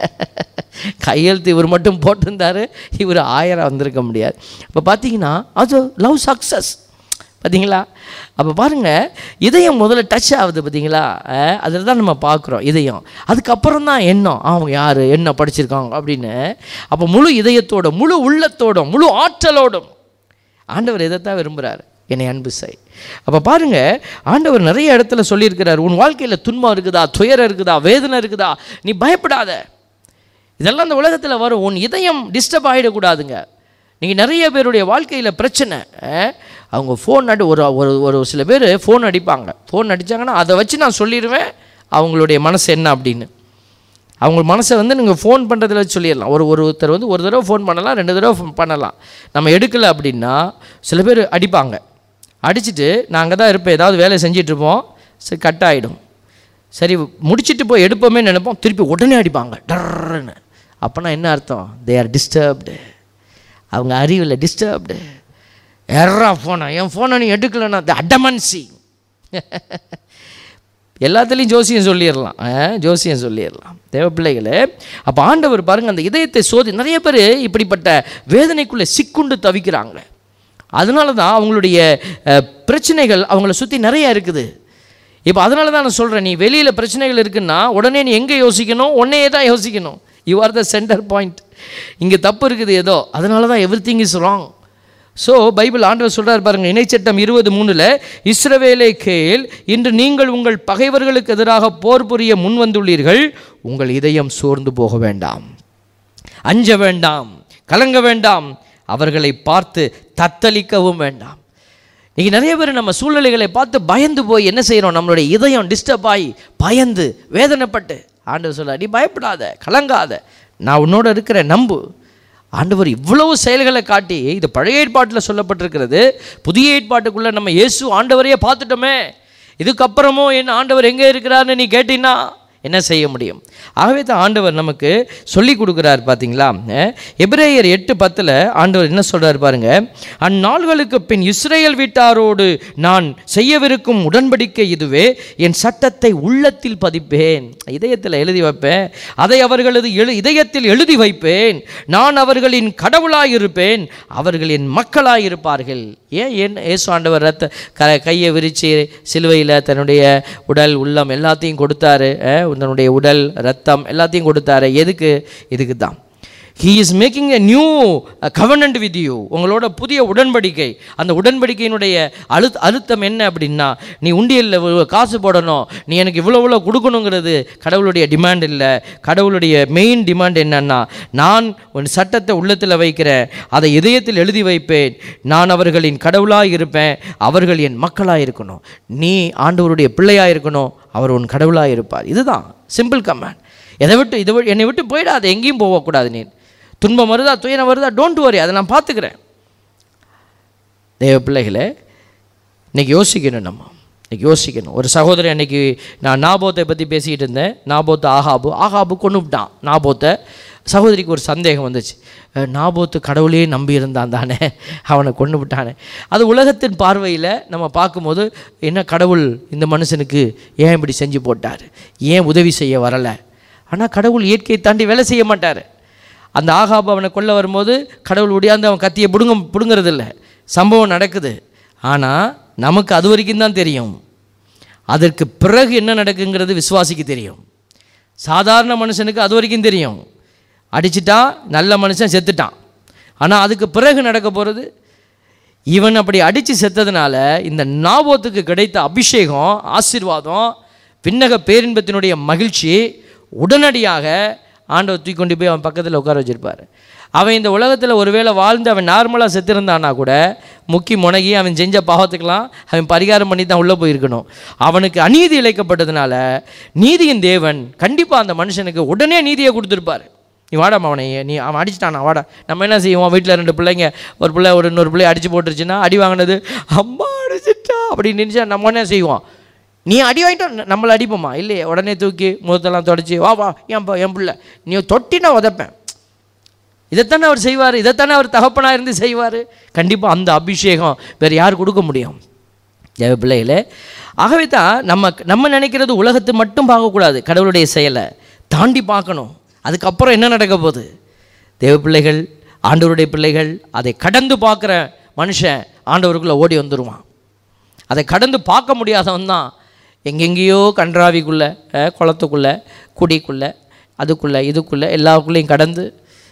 கையெழுத்து இவர் மட்டும் போட்டிருந்தாரு இவர் ஆயிரம் வந்திருக்க முடியாது இப்போ பார்த்தீங்கன்னா அது லவ் சக்ஸஸ் பார்த்தீங்களா அப்போ பாருங்கள் இதயம் முதல்ல டச் ஆகுது பார்த்தீங்களா அதில் தான் நம்ம பார்க்குறோம் இதயம் அதுக்கப்புறம் தான் எண்ணம் அவங்க யார் என்ன படிச்சிருக்காங்க அப்படின்னு அப்போ முழு இதயத்தோட முழு உள்ளத்தோட முழு ஆற்றலோடும் ஆண்டவர் இதைத்தான் விரும்புகிறார் என்னை அன்பு செய் அப்போ பாருங்க ஆண்டவர் நிறைய இடத்துல சொல்லியிருக்கிறார் உன் வாழ்க்கையில் துன்பம் இருக்குதா துயரம் இருக்குதா வேதனை இருக்குதா நீ பயப்படாத இதெல்லாம் இந்த உலகத்தில் வரும் உன் இதயம் டிஸ்டர்ப் ஆகிடக்கூடாதுங்க நீங்கள் நிறைய பேருடைய வாழ்க்கையில் பிரச்சனை அஹ், அவங்க ஃபோன் அடி ஒரு ஒரு ஒரு சில பேர் ஃபோன் அடிப்பாங்க ஃபோன் அடித்தாங்கன்னா அதை வச்சு நான் சொல்லிடுவேன் அவங்களுடைய மனசு என்ன அப்படின்னு அவங்க மனசை வந்து நீங்கள் ஃபோன் பண்ணுறதுல வச்சு சொல்லிடலாம் ஒரு ஒருத்தர் வந்து ஒரு தடவை ஃபோன் பண்ணலாம் ரெண்டு தடவை phone பண்ணலாம் நம்ம எடுக்கலை அப்படின்னா சில பேர் அடிப்பாங்க அடிச்சுட்டு நான் அங்கே தான் இருப்பேன் ஏதாவது வேலை செஞ்சிட்ருப்போம் சரி கட் ஆகிடும் சரி முடிச்சிட்டு போய் எடுப்போமே நினைப்போம் திருப்பி உடனே அடிப்பாங்க டர்ன்னு அப்போனா என்ன அர்த்தம் தே ஆர் டிஸ்டர்ப்டு அவங்க அறிவில் டிஸ்டர்ப்டு எர்ரா ஃபோனை என் ஃபோனை நீ எடுக்கலைன்னா த அடமன்சி எல்லாத்துலேயும் ஜோசியம் சொல்லிடலாம் ஆ, ஜோசியம் சொல்லிடலாம் தேவ பிள்ளைகளே அப்போ ஆண்டவர் பாருங்க அந்த இதயத்தை சோதி நிறைய பேர் இப்படிப்பட்ட வேதனைக்குள்ளே சிக்குண்டு தவிக்கிறாங்க அதனால தான் அவங்களுடைய அஹ், பிரச்சனைகள் அவங்கள சுற்றி நிறைய இருக்குது இப்போ அதனால தான் நான் சொல்கிறேன் நீ வெளியில் பிரச்சனைகள் இருக்குன்னா உடனே நீ எங்கே யோசிக்கணும் உன்னையே தான் யோசிக்கணும் you are the centre point இங்கே தப்பு இருக்குது ஏதோ அதனால தான் everything is wrong so Bible ஆண்டவர் சொல்றார் பாருங்க இணைச்சட்டம் இருபது மூணில் இஸ்ரவேலை கேள் இன்று நீங்கள் உங்கள் பகைவர்களுக்கு எதிராக போர் புரிய முன் வந்துள்ளீர்கள் உங்கள் இதயம் சோர்ந்து போக வேண்டாம் அஞ்ச வேண்டாம் கலங்க வேண்டாம் அவர்களை பார்த்து தத்தளிக்கவும் வேண்டாம் இன்னைக்கு நிறைய பேர் நம்ம சூழ்நிலைகளை பார்த்து பயந்து போய் என்ன செய்கிறோம் நம்மளுடைய இதயம் டிஸ்டர்ப் ஆகி பயந்து வேதனைப்பட்டு ஆண்டவர் சொல்ல நீ பயப்படாத கலங்காத நான் உன்னோட இருக்கிற நம்பு ஆண்டவர் இவ்வளவு செயல்களை காட்டி இது பழைய ஏற்பாட்டில் சொல்லப்பட்டிருக்கிறது புதிய ஏற்பாட்டுக்குள்ளே நம்ம இயேசு ஆண்டவரையே பார்த்துட்டோமே இதுக்கப்புறமும் என் ஆண்டவர் எங்கே இருக்கிறாருன்னு நீ கேட்டீங்கன்னா என்ன செய்ய முடியும் ஆகவே தான் ஆண்டவர் நமக்கு சொல்லி கொடுக்குறார் பார்த்தீங்களா அஹ், எபிரேயர் எட்டு பத்தில் ஆண்டவர் என்ன சொல்றார் பாருங்க அந்நாள்களுக்கு பின் இஸ்ரேல் வீட்டாரோடு நான் செய்யவிருக்கும் உடன்படிக்கை இதுவே என் சட்டத்தை உள்ளத்தில் பதிப்பேன் இதயத்தில் எழுதி வைப்பேன் அதை அவர்களது எழு இதயத்தில் எழுதி வைப்பேன் நான் அவர்களின் கடவுளாயிருப்பேன் அவர்கள் என் மக்களாயிருப்பார்கள் ஏன் ஏன் ஏசு ஆண்டவர் ரத்த க கையை விரித்து சிலுவையில் தன்னுடைய உடல் உள்ளம் எல்லாத்தையும் கொடுத்தாரு அஹ், தன்னுடைய உடல் ரத்தம் எல்லாத்தையும் கொடுத்தாரு எதுக்கு இதுக்கு தான் he is making a new covenant with you உங்களோட புதிய உடன்படிக்கை அந்த உடன்படிக்கையினுடைய அழு அழுத்தம் என்ன அப்படின்னா நீ உண்டியலில் காசு போடணும் நீ எனக்கு இவ்வளோ இவ்வளோ கொடுக்கணுங்கிறது கடவுளுடைய டிமாண்ட் இல்லை கடவுளுடைய மெயின் டிமாண்ட் என்னன்னா நான் உன் சட்டத்தை உள்ளத்தில் வைக்கிறேன் அதை இதயத்தில் எழுதி வைப்பேன் நான் அவர்களின் கடவுளாக இருப்பேன் அவர்கள் என் மக்களாக இருக்கணும் நீ ஆண்டவருடைய பிள்ளையாக இருக்கணும் அவர் உன் கடவுளாக இருப்பார் இதுதான் சிம்பிள் கமாண்ட் எதை விட்டு இதை விட்டு என்னை விட்டு போயிடாது எங்கேயும் போகக்கூடாது நீ துன்பம் வருதா துயரம் வருதா டோன்ட் வரி அதை நான் பார்த்துக்கிறேன் தேவ பிள்ளைகளே இன்னைக்கு யோசிக்கணும் நம்ம இன்னைக்கு யோசிக்கணும் ஒரு சகோதரன் அன்னைக்கு நான் நாபோத்தை பற்றி பேசிக்கிட்டு இருந்தேன் நாபோத்து ஆகாபு ஆகாபு கொண்டு விட்டான் நாபோத்தை சகோதரிக்கு ஒரு சந்தேகம் வந்துச்சு அஹ், நாபோத்து கடவுளையே நம்பி இருந்தான் தானே அவனை கொண்டு விட்டானே அது உலகத்தின் பார்வையில் நம்ம பார்க்கும்போது என்ன கடவுள் இந்த மனுஷனுக்கு ஏன் இப்படி செஞ்சு போட்டார் ஏன் உதவி செய்ய வரலை ஆனால் கடவுள் இயற்கையை தாண்டி வேலை செய்ய மாட்டார் அந்த ஆகாபு அவனை கொல்ல வரும்போது கடவுள் ஒடியாந்து அவன் கத்தியை பிடுங்க பிடுங்கிறது இல்லை சம்பவம் நடக்குது ஆனால் நமக்கு அது வரைக்கும் தான் தெரியும் அதற்கு பிறகு என்ன நடக்குங்கிறது விசுவாசிக்கு தெரியும் சாதாரண மனுஷனுக்கு அது வரைக்கும் தெரியும் அடிச்சிட்டான் நல்ல மனுஷன் செத்துட்டான் ஆனால் அதுக்கு பிறகு நடக்க போகிறது இவன் அப்படி அடித்து செத்ததுனால இந்த நாபோத்துக்கு கிடைத்த அபிஷேகம் ஆசீர்வாதம் விண்ணக பேரின்பத்தினுடைய மகிழ்ச்சி உடனடியாக ஆண்டவர் தூக்கி கொண்டு போய் அவன் பக்கத்தில் உட்கார வச்சிருப்பார் அவன் இந்த உலகத்தில் ஒருவேளை வாழ்ந்து அவன் நார்மலாக செத்திருந்தானா கூட முக்கி முனகி அவன் செஞ்ச பாவத்துக்கெல்லாம் அவன் பரிகாரம் பண்ணி தான் உள்ளே போயிருக்கணும் அவனுக்கு அநீதி இழைக்கப்பட்டதுனால நீதியின் தேவன் கண்டிப்பாக அந்த மனுஷனுக்கு உடனே நீதியை கொடுத்துருப்பார் நீ வாடாமா அவனை நீ அவன் அடிச்சிட்டானா வாடா நம்ம என்ன செய்வோம் வீட்டில் ரெண்டு பிள்ளைங்க ஒரு பிள்ளை ஒரு இன்னொரு பிள்ளை அடிச்சு போட்டுருச்சுன்னா அடி வாங்கினது அம்மா அடிச்சிட்டா அப்படின்னு நினச்சா நம்ம என்ன செய்வோம் நீ அடி வாங்கிட்டோம் நம்மளை அடிப்போமா இல்லையே உடனே தூக்கி முகத்தெல்லாம் தொடச்சி வா வா என் ப- என் பிள்ளை நீ தொட்டி நான் உதைப்பேன் இதைத்தானே அவர் செய்வார் இதைத்தானே அவர் தகப்பனாக இருந்து செய்வார் கண்டிப்பாக அந்த அபிஷேகம் வேறு யார் கொடுக்க முடியும் தேவ பிள்ளைகளே ஆகவே தான் நம்ம நம்ம நினைக்கிறது உலகத்தை மட்டும் பார்க்கக்கூடாது கடவுளுடைய செயலை தாண்டி பார்க்கணும் அதுக்கப்புறம் என்ன நடக்க போகுது தேவ பிள்ளைகள் ஆண்டவருடைய பிள்ளைகள் அதை கடந்து பார்க்குற மனுஷன் ஆண்டவருக்குள்ளே ஓடி வந்துடுவான் அதை கடந்து பார்க்க முடியாதவன் தான் எங்கெங்கேயோ கன்றாவிக்குள்ளே அஹ், குளத்துக்குள்ளே குடிக்குள்ளே அதுக்குள்ளே இதுக்குள்ளே எல்லாருக்குள்ளேயும் கடந்து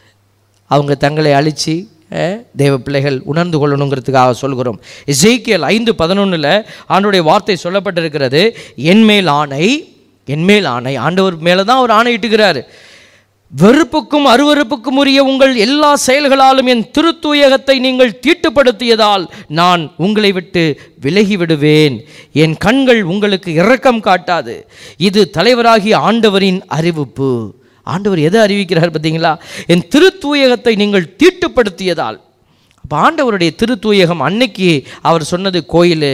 அவங்க தங்களை அழித்து தேவ பிள்ளைகள் உணர்ந்து கொள்ளணுங்கிறதுக்காக சொல்கிறோம் இசைக்கியல் ஐந்து பதினொன்றில் ஆண்டுடைய வார்த்தை சொல்லப்பட்டிருக்கிறது என்மேல் ஆணை என்மேல் ஆணை ஆண்டவர் மேலே தான் அவர் ஆணை இட்டுகிறார் வெறுப்புக்கும் அருவருப்புக்கும் உரிய உங்கள் எல்லா செயல்களாலும் என் திருத்தூயகத்தை நீங்கள் தீட்டுப்படுத்தியதால் நான் உங்களை விட்டு விலகி விடுவேன் என் கண்கள் உங்களுக்கு இரக்கம் காட்டாது இது தலைவராகிய ஆண்டவரின் அறிவிப்பு ஆண்டவர் எதை அறிவிக்கிறார் பார்த்தீங்களா என் திருத்தூயகத்தை நீங்கள் தீட்டுப்படுத்தியதால் அப்போ ஆண்டவருடைய திருத்தூயகம் அன்னைக்கு அவர் சொன்னது கோயில்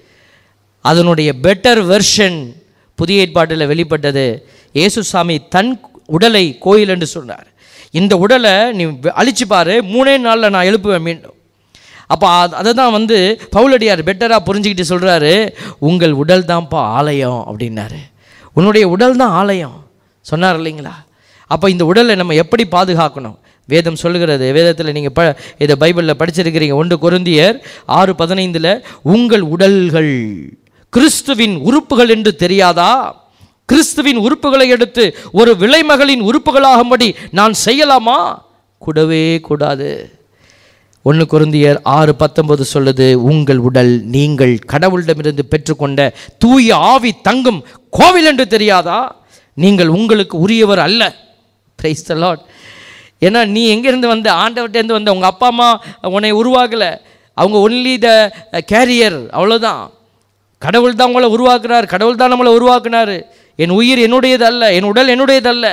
அதனுடைய பெட்டர் வெர்ஷன் புதிய ஏற்பாட்டில் வெளிப்பட்டது இயேசுசாமி தன் உடலை கோயில் என்று சொன்னார் இந்த உடலை நீ அழிச்சு பாரு மூணே நாளில் நான் எழுப்புவேன் மீண்டும் அப்போ அதை தான் வந்து பவுலடியார் பெட்டராக புரிஞ்சுக்கிட்டு சொல்கிறாரு உங்கள் உடல் தான்ப்பா ஆலயம் அப்படின்னாரு உன்னுடைய உடல் தான் ஆலயம் சொன்னார் இல்லைங்களா அப்போ இந்த உடலை நம்ம எப்படி பாதுகாக்கணும் வேதம் சொல்லுகிறது வேதத்தில் நீங்கள் ப இதை பைபிளில் படிச்சிருக்கிறீங்க ஒன்று கொருந்தியர் ஆறு பதினைந்தில் உங்கள் உடல்கள் கிறிஸ்துவின் உறுப்புகள் என்று தெரியாதா கிறிஸ்துவின் உறுப்புகளை எடுத்து ஒரு விலைமகளின் உறுப்புகளாகும்படி நான் செய்யலாமா கூடவே கூடாது ஒன்று கொருந்தியர் ஆறு பத்தொன்பது சொல்லுது உங்கள் உடல் நீங்கள் கடவுளிடமிருந்து பெற்றுக்கொண்ட தூய ஆவி தங்கும் கோவில் என்று தெரியாதா நீங்கள் உங்களுக்கு உரியவர் அல்ல பிரைஸ் த லார்ட் ஏன்னா நீ எங்கேருந்து வந்த ஆண்டவர்கிட்டேருந்து வந்த உங்கள் அப்பா அம்மா உன்னை உருவாக்கலை அவங்க ஒன்லி த கேரியர் அவ்வளோதான் கடவுள் தான் உங்களை உருவாக்குறார் கடவுள் தான் நம்மளை உருவாக்குனார் என் உயிர் என்னுடையது அல்ல என் உடல் என்னுடையது அல்ல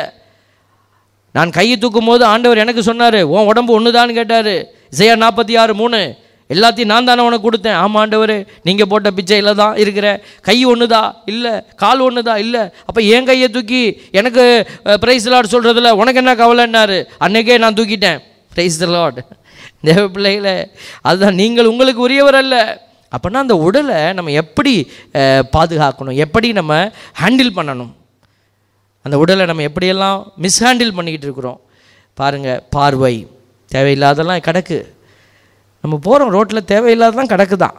நான் கையை தூக்கும் போது ஆண்டவர் எனக்கு சொன்னார் உன் உடம்பு ஒன்று தான் கேட்டார் இசையா நாற்பத்தி ஆறு மூணு எல்லாத்தையும் நான் தானே உனக்கு கொடுத்தேன் ஆமாம் ஆண்டவர் நீங்கள் போட்ட பிச்சையில் தான் இருக்கிற கை ஒன்றுதா இல்லை கால் ஒன்றுதா இல்லை அப்போ என் கையை தூக்கி எனக்கு ப்ரைஸ் லாட் சொல்கிறதில்ல உனக்கு என்ன கவலைன்னாரு அன்னைக்கே நான் தூக்கிட்டேன் ப்ரைஸ் லாட் தேவ பிள்ளைகளே அதுதான் நீங்கள் உங்களுக்கு உரியவர் அல்ல அப்போனா அந்த உடலை நம்ம எப்படி அஹ், பாதுகாக்கணும் எப்படி நம்ம ஹேண்டில் பண்ணணும் அந்த உடலை நம்ம எப்படியெல்லாம் மிஸ்ஹேண்டில் பண்ணிக்கிட்டு இருக்கிறோம் பாருங்கள் பார்வை தேவையில்லாதெல்லாம் கிடக்கு நம்ம போகிறோம் ரோட்டில் தேவையில்லாததான் கிடக்கு தான்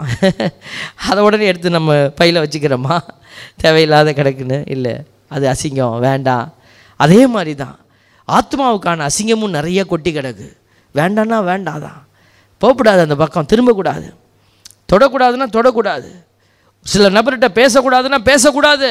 அதை உடனே எடுத்து நம்ம பையில் வச்சுக்கிறோமா தேவையில்லாத கிடக்குன்னு இல்லை அது அசிங்கம் வேண்டாம் அதே மாதிரி தான் ஆத்மாவுக்கான அசிங்கமும் நிறைய கொட்டி கிடக்கு வேண்டான்னா வேண்டாம் தான் போகக்கூடாது அந்த பக்கம் திரும்பக்கூடாது தொடக்கூடாதுன்னா தொடக்கூடாது சில நபர்கிட்ட பேசக்கூடாதுன்னா பேசக்கூடாது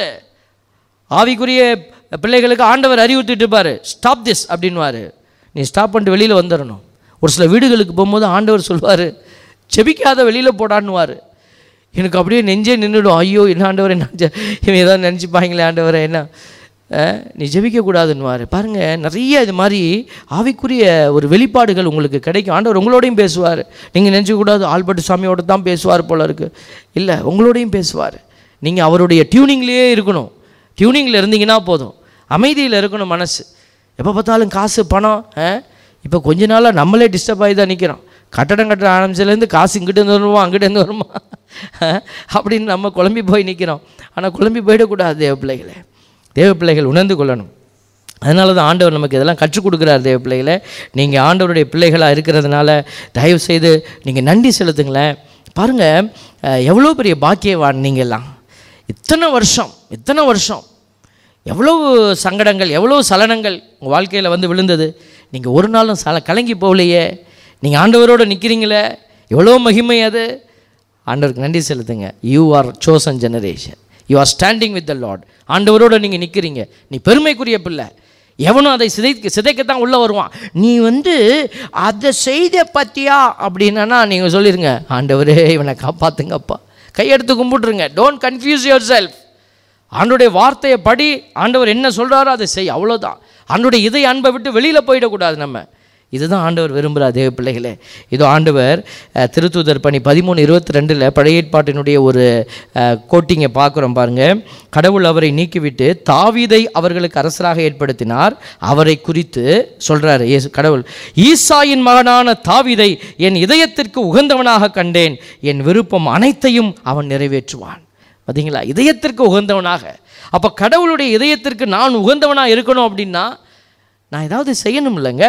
ஆவிக்குரிய பிள்ளைகளுக்கு ஆண்டவர் அறிவுறுத்திட்டு இருப்பார் ஸ்டாப் திஸ் அப்படின்வாரு நீ ஸ்டாப் பண்ணிட்டு வெளியில் வந்துடணும் ஒரு சில வீடுகளுக்கு போகும்போது ஆண்டவர் சொல்வார் செபிக்காத வெளியில் போடான்னுவார் எனக்கு அப்படியே நெஞ்சே நின்றுடும் ஐயோ என்ன ஆண்டவர் என்ன ஆச்சு? இவன் ஏதாவது நினச்சிப்பாங்களே ஆண்டவரை என்ன அஹ், நீ ஜெபிக்கக்கூடாதுன்னுவார் பாருங்கள் நிறைய இது மாதிரி ஆவிக்குரிய ஒரு வெளிப்பாடுகள் உங்களுக்கு கிடைக்கும் ஆண்டவர் உங்களோடையும் பேசுவார் நீங்கள் நினச்சக்கூடாது ஆல்பர்ட் சாமியோட தான் பேசுவார் போல இருக்கு இல்லை உங்களோடையும் பேசுவார் நீங்கள் அவருடைய டியூனிங்லேயே இருக்கணும் டியூனிங்கில் இருந்தீங்கன்னா போதும் அமைதியில் இருக்கணும் மனசு எப்போ பார்த்தாலும் காசு பணம் இப்போ கொஞ்ச நாளாக நம்மளே டிஸ்டர்ப் ஆகி தான் நிற்கிறோம் கட்டடம் கட்ட ஆரம்பிச்சதுலேருந்து காசு இங்கிட்டு இருந்து வருமா அங்கிட்டு இருந்து வருமா அஹ், அப்படின்னு நம்ம குழம்பி போய் நிற்கிறோம் ஆனால் குழம்பி போயிடக்கூடாது தேவ பிள்ளைகளே தேவ பிள்ளைகள் உணர்ந்து கொள்ளணும் அதனால தான் ஆண்டவர் நமக்கு இதெல்லாம் கற்றுக் கொடுக்குறார் தேவ பிள்ளைகளை நீங்கள் ஆண்டவருடைய பிள்ளைகளாக இருக்கிறதுனால தயவு செய்து நீங்கள் நன்றி செலுத்துங்களேன் பாருங்கள் எவ்வளோ பெரிய பாக்கியவான் நீங்கள்லாம் இத்தனை வருஷம் இத்தனை வருஷம் எவ்வளவு சங்கடங்கள் எவ்வளோ சலனங்கள் உங்கள் வாழ்க்கையில் வந்து விழுந்தது நீங்கள் ஒரு நாளும் சல கலங்கி போகலையே நீங்கள் ஆண்டவரோடு நிற்கிறீங்களே எவ்வளோ மகிமை அது ஆண்டவருக்கு நன்றி செலுத்துங்க you are chosen generation you are standing with the Lord ஆண்டவரோடு நீங்கள் நிற்கிறீங்க நீ பெருமைக்குரிய பிள்ளை எவனும் அதை சிதைக்க சிதைக்கத்தான் உள்ளே வருவான் நீ வந்து அதை செய்த பத்தியா அப்படின்னா நீங்கள் சொல்லிடுங்க ஆண்டவரே இவனை காப்பாற்றுங்கப்பா கையெடுத்து கும்பிட்ருங்க டோன்ட் கன்ஃபியூஸ் யுவர் செல்ஃப் ஆண்டோடைய வார்த்தையை படி ஆண்டவர் என்ன சொல்கிறாரோ அதை செய் அவ்வளோதான் ஆண்டோடைய இதை அன்பை விட்டு வெளியில் போயிடக்கூடாது நம்ம இதுதான் ஆண்டவர் விரும்புகிறார் தேவ பிள்ளைகளே இதோ ஆண்டவர் அஹ், திருத்தூதர் பணி பதிமூணு இருபத்தி ரெண்டில் பழைய ஏற்பாட்டினுடைய ஒரு கோட்டிங்கை பார்க்குறோம் பாருங்க கடவுள் அவரை நீக்கிவிட்டு தாவீதை அவர்களுக்கு அரசராக ஏற்படுத்தினார் அவரை குறித்து சொல்கிறார் இயேசு கடவுள் ஈசாயின் மகனான தாவீதை என் இதயத்திற்கு உகந்தவனாக கண்டேன் என் விருப்பம் அனைத்தையும் அவன் நிறைவேற்றுவான் பார்த்தீங்களா இதயத்திற்கு உகந்தவனாக அப்போ கடவுளுடைய இதயத்திற்கு நான் உகந்தவனாக இருக்கணும் அப்படின்னா நான் ஏதாவது செய்யணும் இல்லைங்க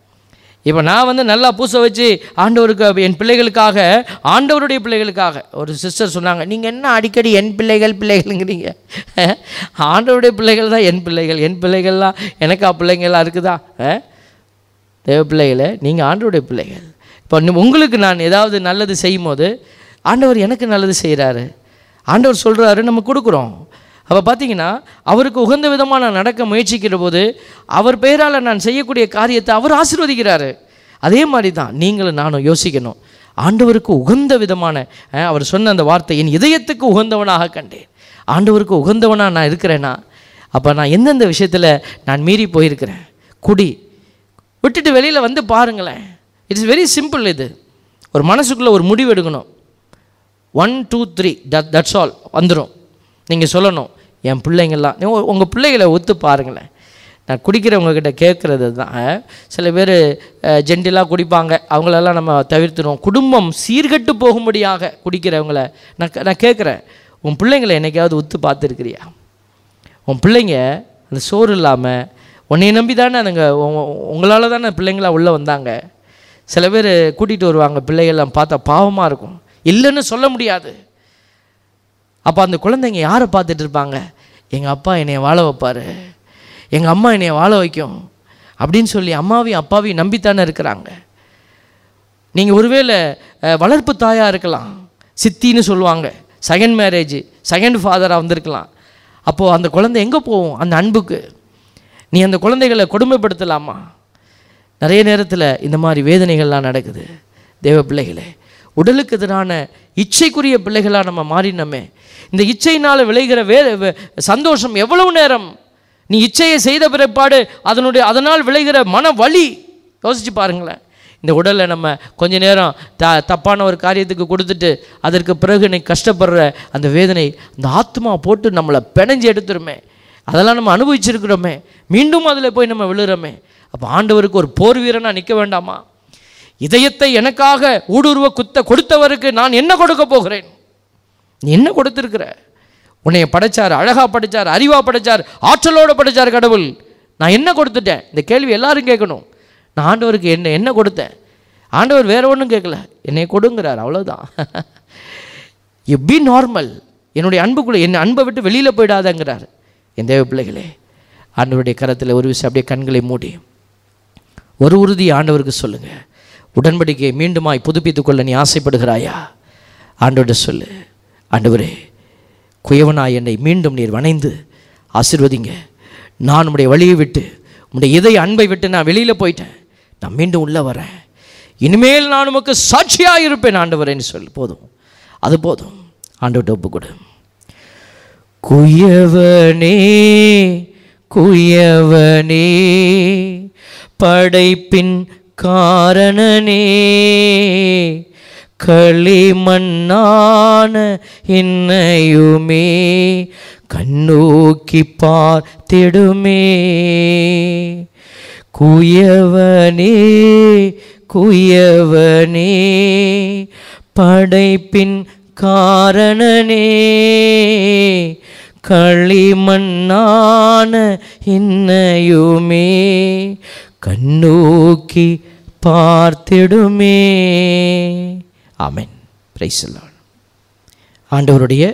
இப்போ நான் வந்து நல்லா பூச வச்சு ஆண்டவருக்கு என் பிள்ளைகளுக்காக ஆண்டவருடைய பிள்ளைகளுக்காக ஒரு சிஸ்டர் சொன்னாங்க நீங்கள் என்ன அடிக்கடி என் பிள்ளைகள் பிள்ளைகள்ங்கிறீங்க ஆண்டவருடைய பிள்ளைகள் தான் என் பிள்ளைகள் என் பிள்ளைகள்லாம் எனக்கா பிள்ளைங்கள்லாம் இருக்குதா அஹ்? தேவ பிள்ளைகளே நீங்கள் ஆண்டவருடைய பிள்ளைகள் இப்போ நீ- உங்களுக்கு நான் ஏதாவது நல்லது செய்யும் போது ஆண்டவர் எனக்கு நல்லது செய்கிறாரு ஆண்டவர் சொல்கிறாரு நம்ம கொடுக்குறோம் அப்போ பார்த்தீங்கன்னா அவருக்கு உகந்த விதமாக நான் நடக்க முயற்சிக்கிற போது அவர் பெயரால் நான் செய்யக்கூடிய காரியத்தை அவர் ஆசீர்வதிக்கிறாரு அதே மாதிரி தான் நீங்களும் நானும் யோசிக்கணும் ஆண்டவருக்கு உகந்த விதமான அஹ், அவர் சொன்ன அந்த வார்த்தை என் இதயத்துக்கு உகந்தவனாக கண்டேன் ஆண்டவருக்கு உகந்தவனாக நான் இருக்கிறேன்னா அப்போ நான் எந்தெந்த விஷயத்தில் நான் மீறி போயிருக்கிறேன் குடி விட்டுட்டு வெளியில் வந்து பாருங்களேன் இட்ஸ் வெரி சிம்பிள் இது ஒரு மனசுக்குள்ளே ஒரு முடிவு எடுக்கணும் one two three that that's all வந்துடும் நீங்கள் சொல்லணும் என் பிள்ளைங்கள்லாம் உங்கள் பிள்ளைகளை ஒத்து பாருங்களேன் நான் குடிக்கிறவங்க கிட்ட கேட்குறது தான் சில பேர் ஜென்டிலாக குடிப்பாங்க அவங்களெல்லாம் நம்ம தவிர்த்துருவோம் குடும்பம் சீர்கெட்டு போகும்படியாக குடிக்கிறவங்கள நான் கே- நான் கேட்குறேன் உன் பிள்ளைங்களை என்னைக்காவது ஒத்து பார்த்துருக்கிறியா உன் பிள்ளைங்க அந்த சோறு இல்லாமல் உன்னைய நம்பி தானே அதுங்க உங்களால் தானே பிள்ளைங்களா உள்ளே வந்தாங்க சில பேர் கூட்டிகிட்டு வருவாங்க பிள்ளைகள்லாம் பார்த்தா பாவமாக இருக்கும் இல்லைன்னு சொல்ல முடியாது அப்போ அந்த குழந்தைங்க யாரை பார்த்துட்டு இருப்பாங்க எங்கள் அப்பா என்னைய வாழ வைப்பார் எங்கள் அம்மா என்னைய வாழ வைக்கும் அப்படின்னு சொல்லி அம்மாவையும் அப்பாவையும் நம்பித்தானே இருக்கிறாங்க நீங்கள் ஒருவேளை அஹ், வளர்ப்பு தாயாக இருக்கலாம் சித்தின்னு சொல்லுவாங்க செகண்ட் மேரேஜ் செகண்ட் ஃபாதராக வந்திருக்கலாம் அப்போது அந்த குழந்தை எங்கே போகும் அந்த அன்புக்கு நீ அந்த குழந்தைகளை கொடுமைப்படுத்தலாமா நிறைய நேரத்தில் இந்த மாதிரி வேதனைகள்லாம் நடக்குது தேவ பிள்ளைகளே உடலுக்கு எதிரான இச்சைக்குரிய பிள்ளைகளாக நம்ம மாறினோமே இந்த இச்சையினால் விளைகிற வே வே- சந்தோஷம் எவ்வளவு நேரம் நீ இச்சையை செய்த பிற்பாடு அதனுடைய அதனால் விளைகிற மன வலி யோசிச்சு பாருங்களேன் இந்த உடலை நம்ம கொஞ்ச நேரம் த தப்பான ஒரு காரியத்துக்கு கொடுத்துட்டு அதற்கு பிறகு நீ கஷ்டப்படுற அந்த வேதனை அந்த ஆத்மா போட்டு நம்மளை பிணைஞ்சு எடுத்துருமே அதெல்லாம் நம்ம அனுபவிச்சிருக்கிறோமே மீண்டும் அதில் போய் நம்ம விழுறோமே அப்போ ஆண்டவருக்கு ஒரு போர் வீரனாக நிற்க வேண்டாமா இதயத்தை எனக்காக ஊடுருவ குத்த கொடுத்தவருக்கு நான் என்ன கொடுக்க போகிறேன் நீ என்ன கொடுத்துருக்கிற உன்னைய படைச்சார் அழகா படைச்சார் அறிவா படைச்சார் ஆற்றலோட படைச்சார் கடவுள் நான் என்ன கொடுத்துட்டேன் இந்த கேள்வி எல்லாரும் கேட்கணும் நான் ஆண்டவருக்கு என்ன என்ன கொடுத்தேன் ஆண்டவர் வேற ஒன்றும் கேட்கல என்னை கொடுங்கிறார் அவ்வளோதான் யூ பி நார்மல் என்னுடைய அன்புக்குள்ளே என் அன்பை விட்டு வெளியில் போயிடாதங்கிறார் என் தேவ பிள்ளைகளே ஆண்டவருடைய கரத்தில் ஒரு விஷயம் அப்படியே கண்களை மூடி ஒரு உறுதி ஆண்டவருக்கு சொல்லுங்க உடன்படிக்கையை மீண்டுமாய் புதுப்பித்துக் கொள்ள நீ ஆசைப்படுகிறாயா ஆண்டவர்கிட்ட சொல்லு ஆண்டவரே குயவனாய் என்னை மீண்டும் நீர் வணைந்து ஆசீர்வதிங்க நான் உம்முடைய வழியை விட்டு உம்முடைய இதய அன்பை விட்டு நான் வெளியில் போயிட்டேன் நான் மீண்டும் உள்ளே வரேன் இனிமேல் நான் உமக்கு சாட்சியாக இருப்பேன் ஆண்டவரேன்னு சொல்லு போதும் அது போதும் ஆண்டவர்கிட்ட ஒப்பு கொடு குயவனே குயவனே படைப்பின் காரணனே களிமண்ணான என்னையுமே கண்ணோக்கி பார்த்திடுமே குயவனே குயவனே படைப்பின் காரணனே களிமண்ணான என்னையுமே கண்ணோக்கி பார்த்திடுமே ஆமென் பிரைஸ் ஆண்டவருடைய